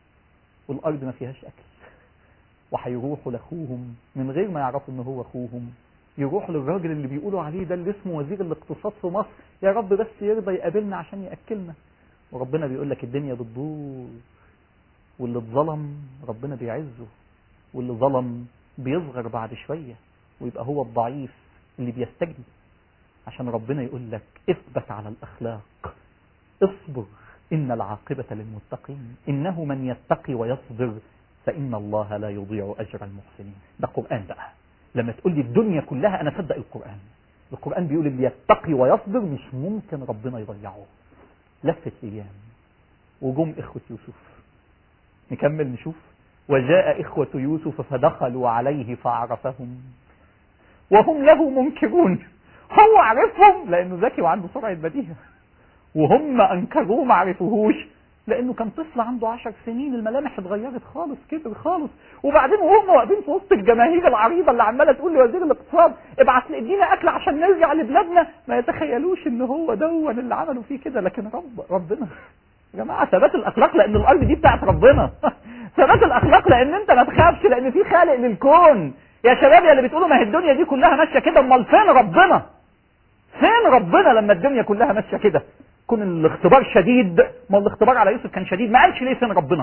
والارض ما فيهاش اكل وهيروحوا لاخوهم من غير ما يعرفوا ان هو اخوهم يروحوا للراجل اللي بيقولوا عليه ده اللي اسمه وزير الاقتصاد في مصر يا رب بس يرضى يقابلنا عشان ياكلنا وربنا بيقول لك الدنيا بتدور واللي اتظلم ربنا بيعزه واللي ظلم بيصغر بعد شوية ويبقى هو الضعيف اللي بيستجدي عشان ربنا يقول لك اثبت على الأخلاق اصبر إن العاقبة للمتقين إنه من يتقي ويصبر فإن الله لا يضيع أجر المحسنين ده قرآن بقى لما تقول لي الدنيا كلها أنا صدق القرآن القرآن بيقول اللي يتقي ويصبر مش ممكن ربنا يضيعه لفت أيام وجم إخوة يوسف نكمل نشوف وجاء إخوة يوسف فدخلوا عليه فعرفهم وهم له منكرون هو عرفهم لأنه ذكي وعنده سرعة بديهة وهم أنكروه ما عرفوهوش لأنه كان طفل عنده عشر سنين الملامح اتغيرت خالص كبر خالص وبعدين وهم واقفين في وسط الجماهير العريضة اللي عمالة تقول لوزير الاقتصاد ابعت ادينا أكل عشان نرجع لبلادنا ما يتخيلوش إن هو دون اللي عملوا فيه كده لكن رب ربنا يا جماعة ثبات الأخلاق لأن الأرض دي بتاعت ربنا ثبات الأخلاق لأن أنت ما تخافش لأن في خالق للكون يا شباب يا اللي بتقولوا ما هي الدنيا دي كلها ماشية كده أمال فين ربنا فين ربنا لما الدنيا كلها ماشية كده كون الاختبار شديد ما الاختبار على يوسف كان شديد ما قالش ليه فين ربنا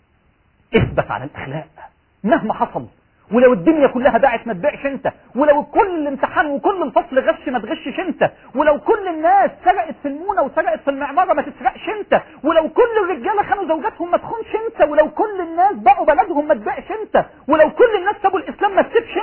اثبت على الأخلاق مهما حصل ولو الدنيا كلها باعت ما تبيعش انت ولو كل امتحان وكل الفصل غش ما تغشش انت ولو كل الناس سرقت في المونه وسرقت في المعماره ما تسرقش انت ولو كل الرجاله خانوا زوجاتهم ما تخونش انت ولو كل الناس باعوا بلدهم ما تبيعش انت ولو كل الناس سابوا الاسلام ما تسيبش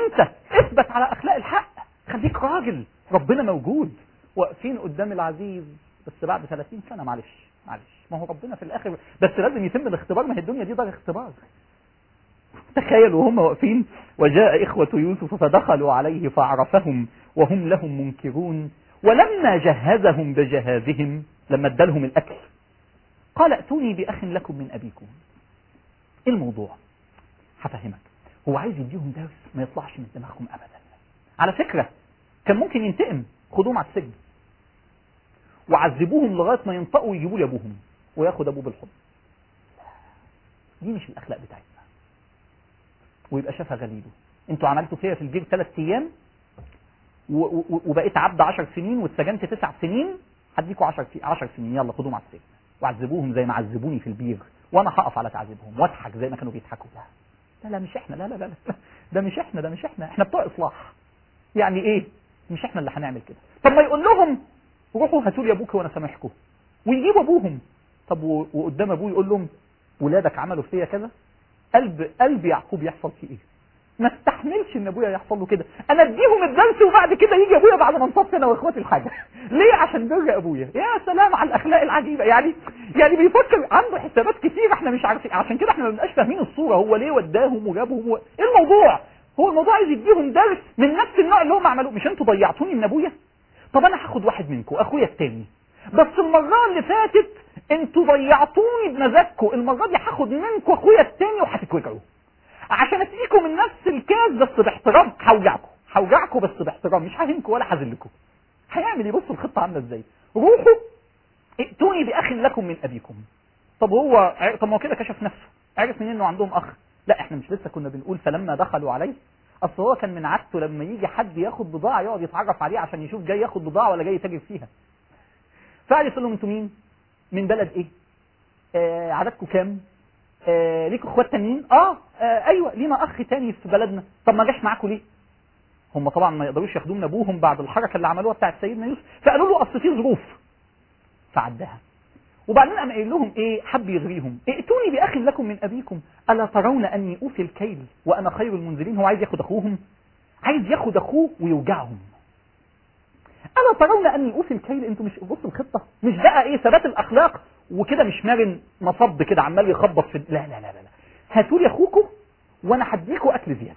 على اخلاق الحق خليك راجل ربنا موجود واقفين قدام العزيز بس بعد 30 سنه معلش معلش ما هو ربنا في الاخر بس لازم يتم الاختبار ما هي الدنيا دي دار اختبار تخيلوا وهم واقفين وجاء إخوة يوسف فدخلوا عليه فعرفهم وهم لهم منكرون ولما جهزهم بجهازهم لما ادالهم الأكل قال ائتوني بأخ لكم من أبيكم ايه الموضوع هفهمك هو عايز يديهم درس ما يطلعش من دماغهم أبدا على فكرة كان ممكن ينتقم خدوهم على السجن وعذبوهم لغاية ما ينطقوا ويجيبوا لي أبوهم وياخد أبوه بالحضن دي مش الأخلاق بتاعتنا ويبقى شافها غليله انتوا عملتوا فيها في البير ثلاث ايام و- و- وبقيت عبد 10 سنين واتسجنت تسع سنين هديكوا 10 10 سنين يلا خدوهم على السجن وعذبوهم زي ما عذبوني في البير وانا هقف على تعذيبهم واضحك زي ما كانوا بيضحكوا لا لا لا مش احنا لا لا لا لا ده مش احنا ده مش احنا احنا بتوع اصلاح يعني ايه مش احنا اللي هنعمل كده طب ما يقول لهم روحوا هاتوا لي ابوك وانا سامحكم ويجيبوا ابوهم طب و- وقدام ابوه يقول لهم ولادك عملوا فيا كذا قلب قلب يعقوب يحصل فيه ايه ما استحملش ان ابويا يحصل له كده انا اديهم الدرس وبعد كده يجي ابويا بعد ما انصفت انا واخواتي الحاجه ليه عشان بر ابويا يا سلام على الاخلاق العجيبه يعني يعني بيفكر عنده حسابات كتير احنا مش عارفين عشان كده احنا ما بنبقاش فاهمين الصوره هو ليه وداهم وجابهم و... ايه الموضوع هو الموضوع عايز يديهم درس من نفس النوع اللي هم عملوه مش انتوا ضيعتوني من ابويا طب انا هاخد واحد منكم اخويا التاني بس المره اللي فاتت انتوا ضيعتوني بمزاجكم المره دي هاخد منكم اخويا التاني وهتتوجعوا عشان اديكم من نفس الكاس بس باحترام هوجعكم هوجعكم بس باحترام مش ههنكم ولا هذلكم هيعمل يبص الخطه عامله ازاي روحوا ائتوني باخ لكم من ابيكم طب هو ع- طب ما هو كده كشف نفسه عرف منين انه عندهم اخ لا احنا مش لسه كنا بنقول فلما دخلوا عليه اصل هو كان من عادته لما يجي حد ياخد بضاعه يقعد يتعرف عليه عشان يشوف جاي ياخد بضاعه ولا جاي يتاجر فيها فقعد يقول لهم انتوا مين من بلد ايه آه عددكم كام آه ليكوا اخوات تانيين اه, آه ايوه لينا اخ تاني في بلدنا طب ما جاش معاكم ليه هم طبعا ما يقدروش ياخدوه من ابوهم بعد الحركه اللي عملوها بتاعت سيدنا يوسف فقالوا له اصل في ظروف فعدها وبعدين قام قايل لهم ايه حب يغريهم ائتوني باخ لكم من ابيكم الا ترون اني اوفي الكيل وانا خير المنزلين هو عايز ياخد اخوهم عايز ياخد اخوه ويوجعهم الا ترون اني اوفي الكيل انتوا مش بصوا الخطه مش بقى ايه ثبات الاخلاق وكده مش مرن مصب كده عمال يخبط في لا لا لا لا, لا. هاتوا لي اخوكم وانا هديكوا اكل زياده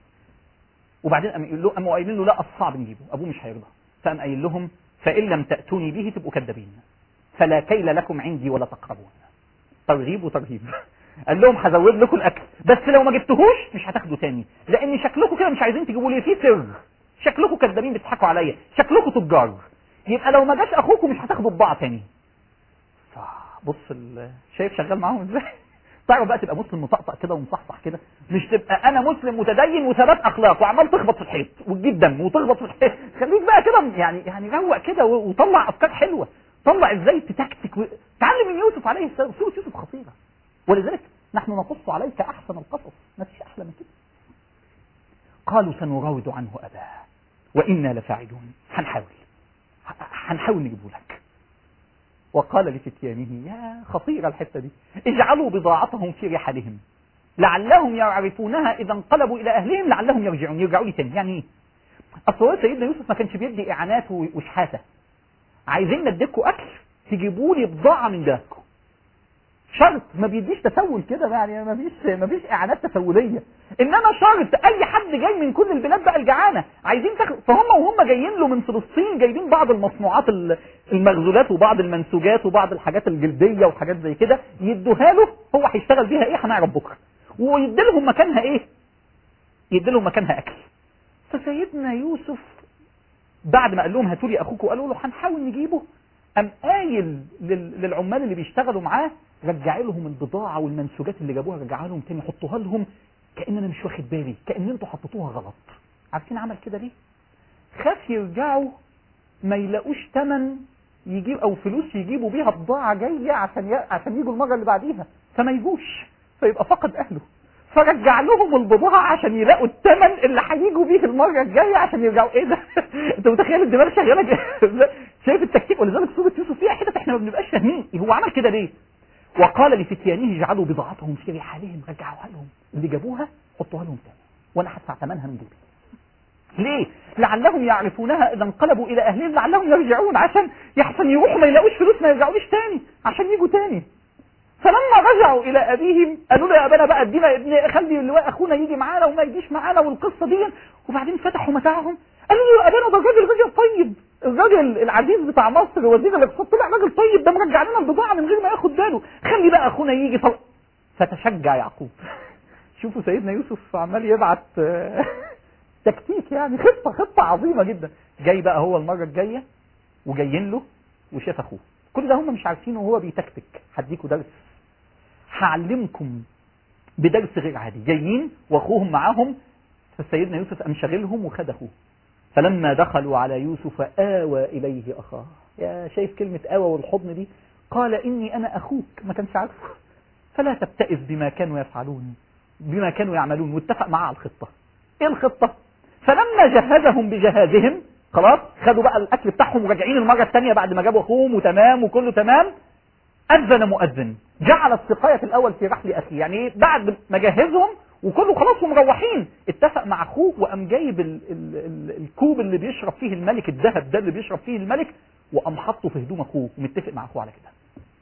وبعدين قام يقول له قاموا قايلين له لا الصعب نجيبه ابوه مش هيرضى فقام قايل لهم فان لم تاتوني به تبقوا كذابين فلا كيل لكم عندي ولا تقربون ترغيب وترهيب قال لهم هزود لكم الاكل بس لو ما جبتهوش مش هتاخدوا تاني لان شكلكم كده مش عايزين تجيبوا لي فيه سر شكلكم كذابين بتضحكوا عليا شكلكم تجار يبقى لو ما جاش اخوكم مش هتاخدوا بضاعه تاني بص ال- شايف شغال معاهم ازاي تعرف بقى تبقى مسلم مطقطق كده ومصحصح كده مش تبقى انا مسلم متدين وثبات اخلاق وعمال تخبط في الحيط وتجيب دم وتخبط في الحيط خليك بقى كده يعني يعني روق كده و- وطلع افكار حلوه طلع ازاي تتكتك و... تعلم من يوسف عليه السلام سوره يوسف خطيره ولذلك نحن نقص عليك احسن القصص ما فيش احلى من كده قالوا سنراود عنه اباه وانا لفاعلون هنحاول ه- هنحاول نجيبه لك وقال لفتيانه يا خطيرة الحتة دي اجعلوا بضاعتهم في رحلهم لعلهم يعرفونها إذا انقلبوا إلى أهلهم لعلهم يرجعون يرجعوا لي تاني يعني إيه؟ أصل هو سيدنا يوسف ما كانش بيدي إعانات و- وشحاتة عايزين نديكوا أكل تجيبوا لي بضاعة من بلادكم شرط ما بيديش تسول كده يعني ما فيش ما فيش اعانات تسوليه انما شرط اي حد جاي من كل البلاد بقى الجعانه عايزين تاخد فهم وهم جايين له من فلسطين جايبين بعض المصنوعات ال- المخزولات وبعض المنسوجات وبعض الحاجات الجلديه وحاجات زي كده يدوها له هو هيشتغل بيها ايه هنعرف بكره ويدي لهم مكانها ايه يدي لهم مكانها اكل فسيدنا يوسف بعد ما قال لهم هاتوا لي اخوكم قالوا له هنحاول نجيبه قام قايل لل- للعمال اللي بيشتغلوا معاه رجع لهم البضاعه والمنسوجات اللي جابوها رجعها لهم تاني حطوها لهم كان انا مش واخد بالي كان انتوا حطيتوها غلط عارفين عمل كده ليه خاف يرجعوا ما يلاقوش تمن يجيب او فلوس يجيبوا بيها بضاعه جايه عشان ي... عشان يجوا المره اللي بعديها فما يجوش فيبقى فقد اهله فرجع لهم البضاعه عشان يلاقوا الثمن اللي هيجوا بيه المره الجايه عشان يرجعوا ايه ده انت متخيل الدماغ شغاله كده؟ شايف التكتيك ولذلك سوره يوسف فيها حتت احنا ما بنبقاش فاهمين هو عمل كده ليه وقال لفتيانه اجعلوا بضاعتهم في رحالهم رجعوها لهم اللي جابوها حطوها لهم تاني وانا هدفع ثمنها من جيبي ليه لعلهم يعرفونها اذا انقلبوا الى اهلهم لعلهم يرجعون عشان يحسن يروحوا ما يلاقوش فلوس ما يرجعوش تاني عشان يجوا تاني فلما رجعوا الى ابيهم قالوا له يا ابانا بقى ادينا ابن خلي اللواء اخونا يجي معانا وما يجيش معانا والقصه دي وبعدين فتحوا متاعهم قالوا له يا ابانا ده الراجل راجل طيب الراجل العزيز بتاع مصر وزير الاقتصاد طلع راجل طيب ده مرجع لنا البضاعه من غير ما ياخد باله خلي بقى اخونا يجي طل... فتشجع يعقوب شوفوا سيدنا يوسف عمال يبعت تكتيك يعني خطه خطه عظيمه جدا جاي بقى هو المره الجايه وجايين له وشاف اخوه كل ده هم مش عارفينه وهو بيتكتك هديكوا درس هعلمكم بدرس غير عادي جايين واخوهم معاهم فسيدنا يوسف قام شاغلهم وخد اخوه فلما دخلوا على يوسف آوى إليه أخاه يا شايف كلمة آوى والحضن دي قال إني أنا أخوك ما كانش عارفه فلا تبتئس بما كانوا يفعلون بما كانوا يعملون واتفق معاه على الخطة إيه الخطة فلما جهزهم بجهازهم خلاص خدوا بقى الأكل بتاعهم وراجعين المرة الثانية بعد ما جابوا أخوهم وتمام وكله تمام أذن مؤذن جعل السقاية في الأول في رحل أخيه يعني بعد ما جهزهم وكله خلاص ومروحين اتفق مع اخوه وقام جايب ال ال ال الكوب اللي بيشرب فيه الملك الذهب ده اللي بيشرب فيه الملك وقام حاطه في هدوم اخوه ومتفق مع اخوه على كده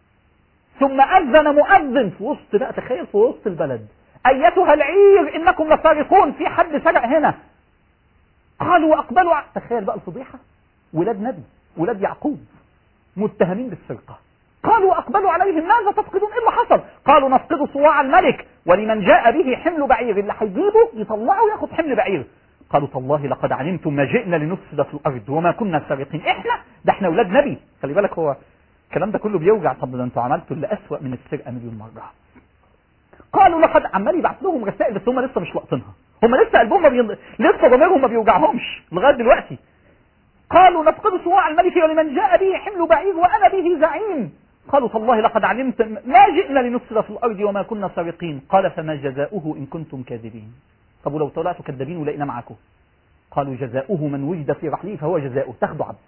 ثم اذن مؤذن في وسط بقى تخيل في وسط البلد ايتها العير انكم لسارقون في حد سرق هنا قالوا واقبلوا تخيل بقى الفضيحه ولاد نبي ولاد يعقوب متهمين بالسرقه قالوا أقبلوا عليهم ماذا تفقدون إيه اللي حصل قالوا نفقد صواع الملك ولمن جاء به حمل بعير اللي هيجيبه يطلعه وياخد حمل بعير قالوا تالله لقد علمتم ما جئنا لنفسد في الأرض وما كنا سارقين إحنا ده إحنا أولاد نبي خلي بالك هو الكلام ده كله بيوجع طب ده أنتوا عملتوا اللي أسوأ من السرقة مليون مرة قالوا لقد عمال يبعت لهم رسائل بس هم لسه مش لاقطينها هم لسه قلبهم ما بي... لسه ضميرهم ما بيوجعهمش لغايه دلوقتي قالوا نفقد صواع الملك ولمن جاء به حمل بعير وانا به زعيم قالوا تالله لقد علمت ما جئنا لنفسد في الأرض وما كنا سارقين قال فما جزاؤه إن كنتم كاذبين طب ولو طلعتوا كذابين ولقينا معاكم قالوا جزاؤه من وجد في رحله فهو جزاؤه تاخدوا عبد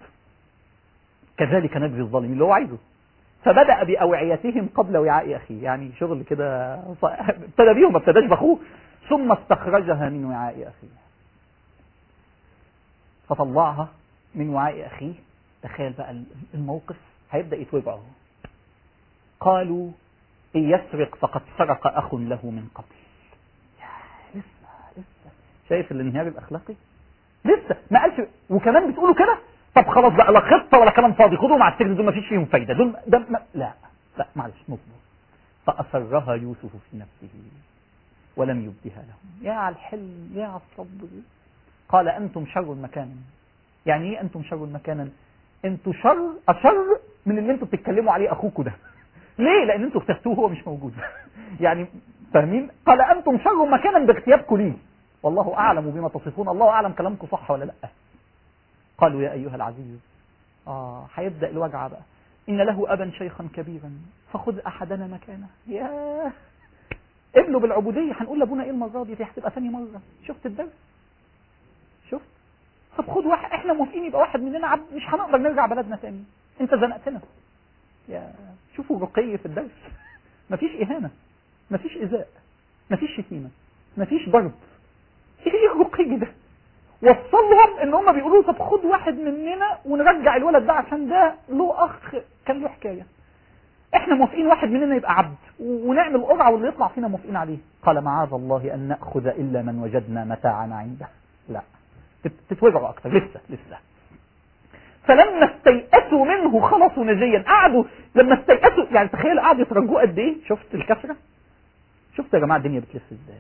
كذلك نجزي الظالمين اللي هو عايزه فبدأ بأوعيتهم قبل وعاء أخيه يعني شغل كده ابتدى بيهم ما ابتداش بأخوه ثم استخرجها من وعاء أخيه فطلعها من وعاء أخيه تخيل بقى الموقف هيبدأ يتوجعه قالوا إن يسرق فقد سرق أخ له من قبل لسه لسه شايف الانهيار الأخلاقي لسه ما قالش وكمان بتقولوا كده طب خلاص بقى لا خطة ولا كلام فاضي خدوهم على السجن دول ما فيش فيهم فايدة دول ده ما لا لا معلش نصبر فأسرها يوسف في نفسه ولم يبدها لهم يا على الحلم يا على الصبر قال أنتم شر مكانا يعني ايه أنتم شر مكانا انتوا شر أشر من اللي انتوا بتتكلموا عليه أخوكوا ده ليه لان انتوا اخترتوه هو مش موجود يعني فاهمين قال انتم شر مكانا باغتيابكم ليه والله اعلم بما تصفون الله اعلم كلامكم صح ولا لا قالوا يا ايها العزيز اه هيبدا الوجع بقى ان له ابا شيخا كبيرا فخذ احدنا مكانه يا قبلوا بالعبوديه هنقول لابونا ايه المره دي دي هتبقى ثاني مره شفت الدرس شفت طب خد واحد احنا موافقين يبقى واحد مننا عبد مش هنقدر نرجع بلدنا ثاني انت زنقتنا يا شوفوا رقي في الدرس مفيش إهانة مفيش إزاء مفيش شتيمة مفيش ضرب ايه الرقي ده وصلهم ان هم بيقولوا طب خد واحد مننا ونرجع الولد ده عشان ده له اخ كان له حكايه احنا موافقين واحد مننا يبقى عبد ونعمل قرعه واللي يطلع فينا موافقين عليه قال معاذ الله ان ناخذ الا من وجدنا متاعنا عنده لا تتوجعوا اكتر لسه لسه فلما استيأسوا منه خلصوا نجيا قعدوا لما استيأسوا يعني تخيل قعدوا يترجوه قد ايه شفت الكثرة شفت يا جماعة الدنيا بتلف ازاي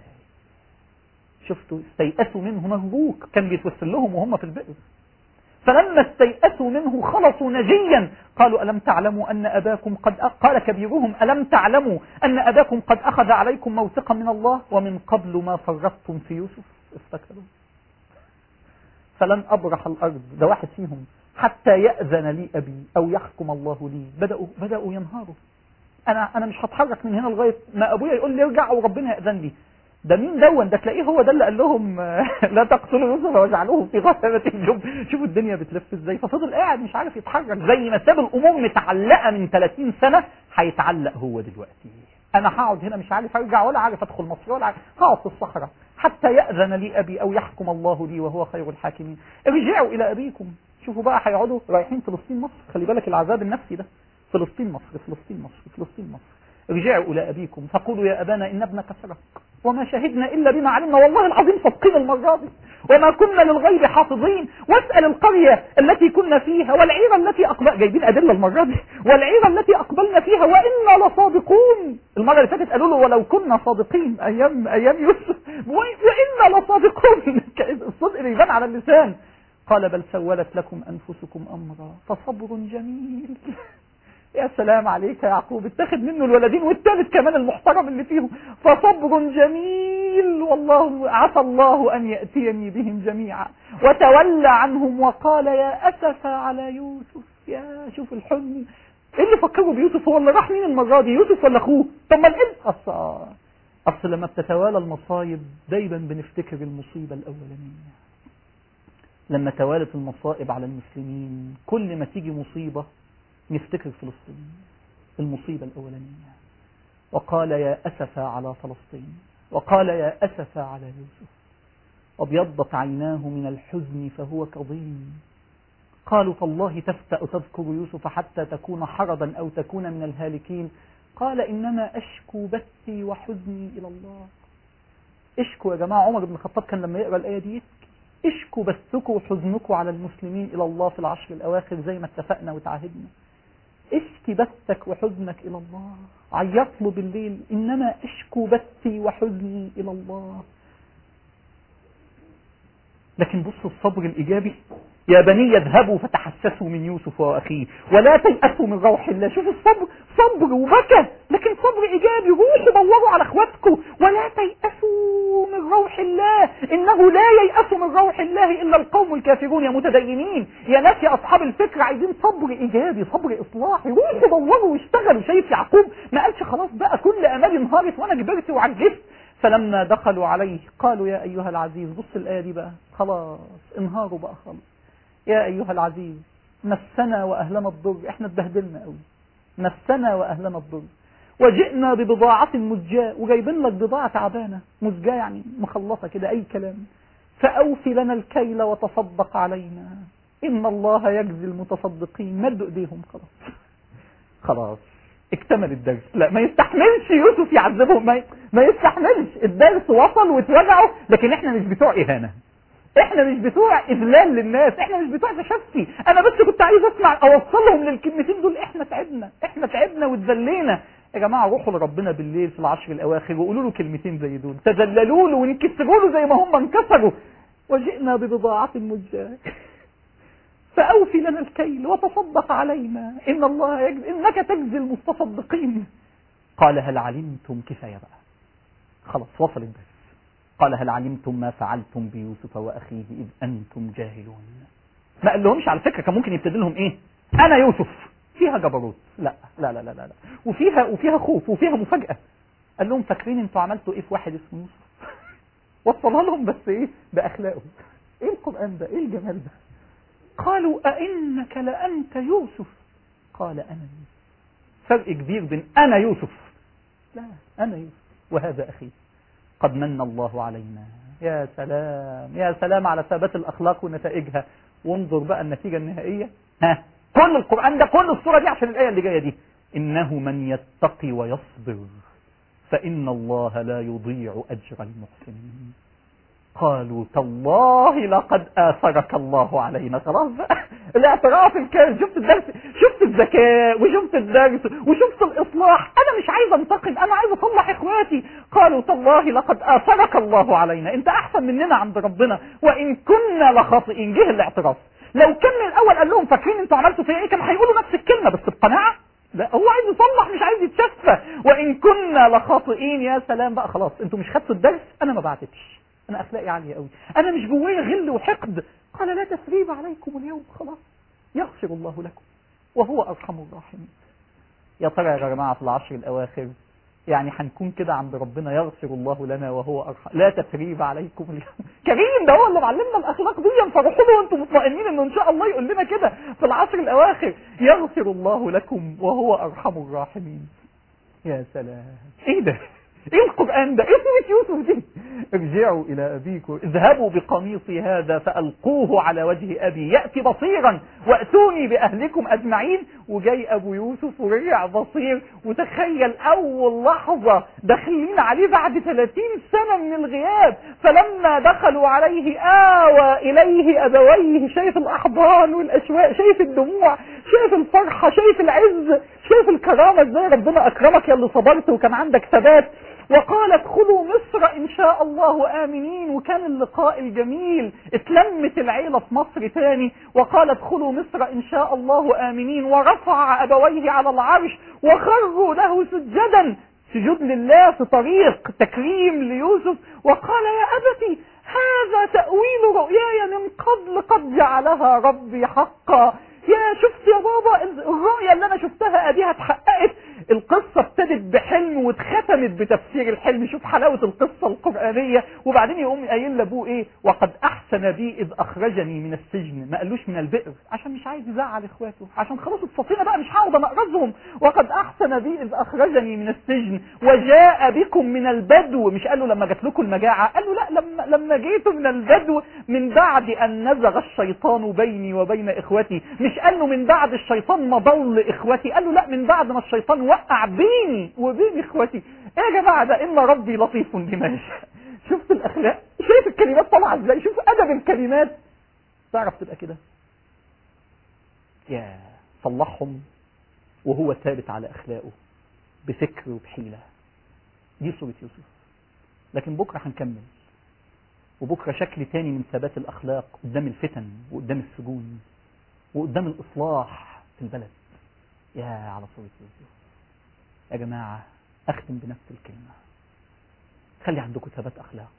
شفتوا استيأسوا منه مهبوك كان بيتوسل لهم وهم في البئر فلما استيأسوا منه خلصوا نجيا قالوا ألم تعلموا أن أباكم قد أ... قال كبيرهم ألم تعلموا أن أباكم قد أخذ عليكم موثقا من الله ومن قبل ما فرطتم في يوسف افتكروا فلن أبرح الأرض ده واحد فيهم حتى يأذن لي أبي أو يحكم الله لي بدأوا بدأوا ينهاروا أنا أنا مش هتحرك من هنا لغاية ما أبويا يقول لي ارجع وربنا يأذن لي ده مين دون ده تلاقيه هو ده اللي قال لهم لا تقتلوا يوسف واجعلوه في غسبة الجب شوفوا الدنيا بتلف ازاي ففضل قاعد مش عارف يتحرك زي ما ساب الامور متعلقه من 30 سنه هيتعلق هو دلوقتي انا هقعد هنا مش عارف ارجع ولا عارف ادخل مصر ولا عارف هقعد في الصحراء حتى يأذن لي أبي أو يحكم الله لي وهو خير الحاكمين ارجعوا إلى أبيكم شوفوا بقى هيقعدوا رايحين فلسطين مصر خلي بالك العذاب النفسي ده فلسطين مصر فلسطين مصر فلسطين مصر ارجعوا إلى أبيكم فقولوا يا أبانا إن ابنك سرق وما شهدنا إلا بما علمنا والله العظيم صدقين المرة دي وما كنا للغيب حافظين واسأل القرية التي كنا فيها والعيرة التي أقبل جايبين أدلة المرة دي والعيرة التي أقبلنا فيها وإنا لصادقون المرة اللي فاتت قالوا له ولو كنا صادقين أيام أيام يوسف وإنا لصادقون الصدق اللي يبان على اللسان قال بل سولت لكم أنفسكم أمرا فصبر جميل يا سلام عليك يا يعقوب اتخذ منه الولدين والثالث كمان المحترم اللي فيهم فصبر جميل والله عسى الله أن يأتيني بهم جميعا وتولى عنهم وقال يا أسف على يوسف يا شوف الحزن ايه اللي فكروا بيوسف هو اللي راح مين المرة دي يوسف ولا اخوه طب ما الابن اصل اصل لما بتتوالى المصايب دايما بنفتكر المصيبة الاولانية لما توالت المصائب على المسلمين كل ما تيجي مصيبة نفتكر فلسطين المصيبة الأولانية وقال يا أسف على فلسطين وقال يا أسف على يوسف وابيضت عيناه من الحزن فهو كظيم قالوا تالله تفتأ تذكر يوسف حتى تكون حرضا أو تكون من الهالكين قال إنما أشكو بثي وحزني إلى الله اشكوا يا جماعة عمر بن الخطاب كان لما يقرأ الآية دي اشكوا بثكم وحزنكم على المسلمين إلى الله في العشر الأواخر زي ما اتفقنا وتعهدنا اشكي بثك وحزنك إلى الله عيط له بالليل إنما اشكو بثي وحزني إلى الله لكن بصوا الصبر الإيجابي يا بني اذهبوا فتحسسوا من يوسف وأخيه ولا تيأسوا من روح الله شوفوا الصبر صبر وبكى لكن صبر إيجابي روحوا دوروا على اخواتكم ولا تيأسوا من روح الله إنه لا ييأس من روح الله إلا القوم الكافرون يا متدينين يا ناس يا أصحاب الفكر عايزين صبر إيجابي صبر إصلاحي روحوا دوروا واشتغلوا شايف يعقوب ما قالش خلاص بقى كل أمالي انهارت وأنا كبرت وعجزت فلما دخلوا عليه قالوا يا أيها العزيز بص الآية دي بقى خلاص انهاروا بقى خلاص يا أيها العزيز مسنا وأهلنا الضر احنا اتبهدلنا قوي مسنا وأهلنا الضر وجئنا ببضاعة مزجاة وجايبين لك بضاعة تعبانة مزجاة يعني مخلصة كده أي كلام فأوفي لنا الكيل وتصدق علينا إن الله يجزي المتصدقين مدوا إيديهم خلاص خلاص اكتمل الدرس لا ما يستحملش يوسف يعذبهم ما, ما يستحملش الدرس وصل واتوجعوا لكن احنا مش بتوع إهانة احنا مش بتوع اذلال للناس احنا مش بتوع تشفي انا بس كنت عايز اسمع اوصلهم للكلمتين دول احنا تعبنا احنا تعبنا واتذلينا يا جماعه روحوا لربنا بالليل في العشر الاواخر وقولوا له كلمتين زي دول تذللوا له ونكسروا له زي ما هم انكسروا وجئنا ببضاعه مزجاه فأوفي لنا الكيل وتصدق علينا إن الله يجزي إنك تجزي المتصدقين قال هل علمتم كفاية بقى خلاص وصل الدرس قال هل علمتم ما فعلتم بيوسف وأخيه إذ أنتم جاهلون ما قال لهمش على فكرة كان ممكن يبتدي لهم إيه أنا يوسف فيها جبروت لا لا لا لا لا وفيها وفيها خوف وفيها مفاجأة قال لهم فاكرين انتوا عملتوا ايه في واحد اسمه يوسف وصلها لهم بس ايه باخلاقه ايه القرآن ده ايه الجمال ده قالوا أئنك لأنت يوسف قال أنا يوسف فرق كبير بين أنا يوسف لا أنا يوسف وهذا أخي قد من الله علينا يا سلام يا سلام على ثبات الأخلاق ونتائجها وانظر بقى النتيجة النهائية ها كل القرآن ده كل الصورة دي عشان الآية اللي جاية دي إنه من يتقي ويصبر فإن الله لا يضيع أجر المحسنين قالوا تالله لقد آثرك الله علينا خلاص بقى الاعتراف الكامل شفت الدرس شفت الذكاء وشفت الدرس وشفت الإصلاح أنا مش عايز أنتقم أنا عايز أصلح إخواتي قالوا تالله لقد آثرك الله علينا أنت أحسن مننا عند ربنا وإن كنا لخاطئين جه الاعتراف لو كان من الأول قال لهم فاكرين أنتوا عملتوا فيا إيه كانوا هيقولوا نفس الكلمة بس بقناعة لا هو عايز يصلح مش عايز يتشفى وإن كنا لخاطئين يا سلام بقى خلاص أنتوا مش خدتوا الدرس أنا ما بعتتش انا اخلاقي عاليه قوي انا مش جوايا غل وحقد قال لا تثريب عليكم اليوم خلاص يغفر الله لكم وهو ارحم الراحمين يا ترى يا جماعه في العشر الاواخر يعني هنكون كده عند ربنا يغفر الله لنا وهو ارحم لا تثريب عليكم اليوم كريم ده هو اللي معلمنا الاخلاق دي فرحوا له وانتم مطمئنين انه ان شاء الله يقول لنا كده في العشر الاواخر يغفر الله لكم وهو ارحم الراحمين يا سلام ايه ده ايه القرآن ده ايه سورة يوسف دي ارجعوا الى ابيكم اذهبوا بقميصي هذا فالقوه على وجه ابي يأتي بصيرا واتوني باهلكم اجمعين وجاي ابو يوسف ورجع بصير وتخيل اول لحظة داخلين عليه بعد 30 سنة من الغياب فلما دخلوا عليه آوى اليه ابويه شايف الاحضان والاشواق شايف الدموع شايف الفرحة شايف العز شايف الكرامة ازاي ربنا اكرمك يا اللي صبرت وكان عندك ثبات وقال ادخلوا مصر ان شاء الله امنين وكان اللقاء الجميل اتلمت العيلة في مصر تاني وقال ادخلوا مصر ان شاء الله امنين ورفع ابويه على العرش وخروا له سجدا سجود لله في طريق تكريم ليوسف وقال يا ابتي هذا تأويل رؤياي من قبل قد جعلها ربي حقا يا شفت يا بابا الرؤية اللي انا شفتها اديها اتحققت القصة ابتدت بحلم واتختمت بتفسير الحلم شوف حلاوة القصة القرآنية وبعدين يقوم قايل لابوه ايه وقد احسن بي اذ اخرجني من السجن ما قالوش من البئر عشان مش عايز يزعل اخواته عشان خلاص اتصفينا بقى مش هقعد انقذهم وقد احسن بي اذ اخرجني من السجن وجاء بكم من البدو مش قال له لما جات لكم المجاعة قال له لا لما لما جيتوا من البدو من بعد ان نزغ الشيطان بيني وبين اخوتي مش قال له من بعد الشيطان ما ضل اخوتي قال له لا من بعد ما الشيطان وقع بيني وبين اخوتي ايه يا جماعه ده ان ربي لطيف بما يشاء شفت الاخلاق شايف الكلمات طالعه ازاي شوف ادب الكلمات تعرف تبقى كده يا صلحهم وهو ثابت على اخلاقه بفكر وبحيله دي صوره يوسف لكن بكره هنكمل وبكره شكل تاني من ثبات الاخلاق قدام الفتن وقدام السجون وقدام الاصلاح في البلد يا على صوره يوسف يا جماعة أختم بنفس الكلمة خلي عندكم ثبات أخلاق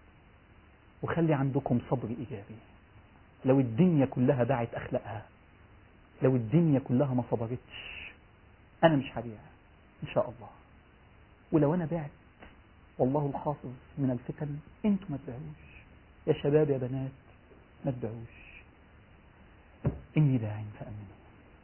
وخلي عندكم صبر إيجابي لو الدنيا كلها باعت أخلاقها لو الدنيا كلها ما صبرتش أنا مش هبيع إن شاء الله ولو أنا بعت والله الحافظ من الفتن أنتم ما تبيعوش يا شباب يا بنات ما تبيعوش إني داع فأمنوا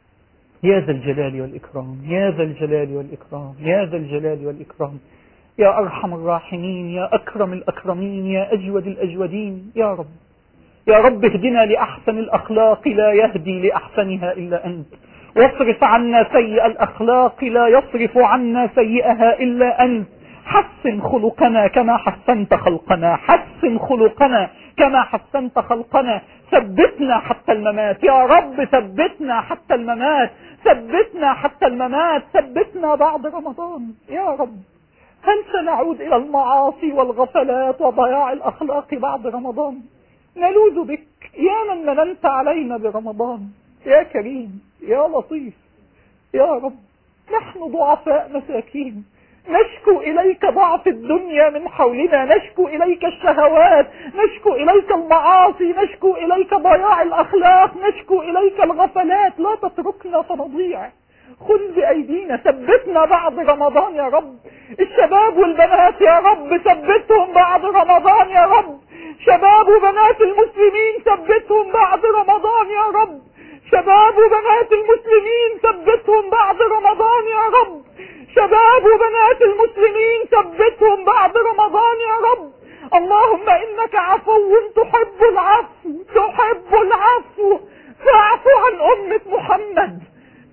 يا ذا الجلال والإكرام يا ذا الجلال والإكرام يا ذا الجلال والإكرام يا أرحم الراحمين يا أكرم الأكرمين يا أجود الأجودين يا رب يا رب اهدنا لأحسن الأخلاق لا يهدي لأحسنها إلا أنت واصرف عنا سيء الأخلاق لا يصرف عنا سيئها إلا أنت حسن خلقنا كما حسنت خلقنا حسن خلقنا كما حسنت خلقنا ثبتنا حتى الممات يا رب ثبتنا حتى الممات ثبتنا حتى الممات ثبتنا بعد رمضان يا رب هل سنعود إلى المعاصي والغفلات وضياع الأخلاق بعد رمضان نلوذ بك يا من مننت علينا برمضان يا كريم يا لطيف يا رب نحن ضعفاء مساكين نشكو إليك ضعف الدنيا من حولنا نشكو إليك الشهوات نشكو إليك المعاصي نشكو إليك ضياع الأخلاق نشكو إليك الغفلات لا تتركنا فنضيع خذ بأيدينا ثبتنا بعد رمضان يا رب الشباب والبنات يا رب ثبتهم بعد رمضان يا رب شباب وبنات المسلمين ثبتهم بعد رمضان يا رب شباب وبنات المسلمين ثبتهم بعد رمضان يا رب شباب وبنات المسلمين ثبتهم بعد رمضان يا رب اللهم انك عفو تحب العفو تحب العفو فاعف عن امة محمد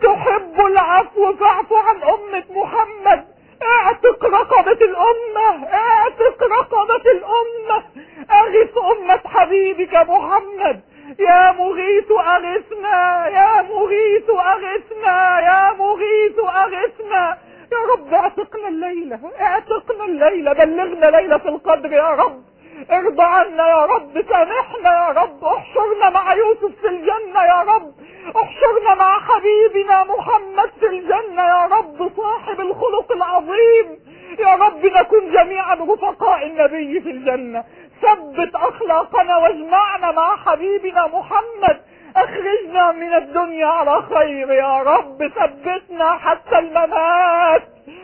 تحب العفو فاعف عن امة محمد اعتق رقبة الامة اعتق رقبة الامة اغث امة حبيبك محمد يا مغيث اغثنا يا مغيث اغثنا يا مغيث اغثنا يا رب اعتقنا الليلة اعتقنا الليلة بلغنا ليلة القدر يا رب ارضى عنا يا رب سامحنا يا رب احشرنا مع يوسف في الجنة يا رب احشرنا مع حبيبنا محمد في الجنة يا رب صاحب الخلق العظيم يا رب نكون جميعا رفقاء النبي في الجنة ثبت اخلاقنا واجمعنا مع حبيبنا محمد اخرجنا من الدنيا على خير يا رب ثبتنا حتى الممات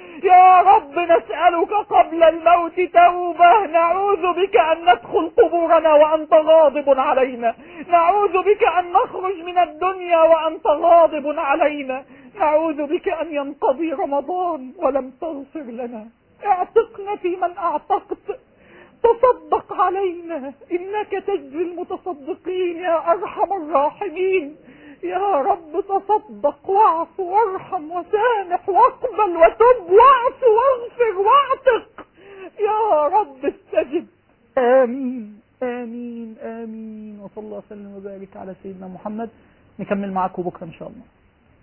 يا رب نسألك قبل الموت توبة نعوذ بك أن ندخل قبورنا وأنت غاضب علينا نعوذ بك أن نخرج من الدنيا وأنت غاضب علينا نعوذ بك أن ينقضي رمضان ولم تغفر لنا اعتقنا في من اعتقت تصدق علينا انك تجزي المتصدقين يا ارحم الراحمين يا رب تصدق واعف وارحم وسامح واقبل وتب واعف واغفر واعتق يا رب استجب امين امين امين وصلى الله وسلم وبارك على سيدنا محمد نكمل معاكم بكره ان شاء الله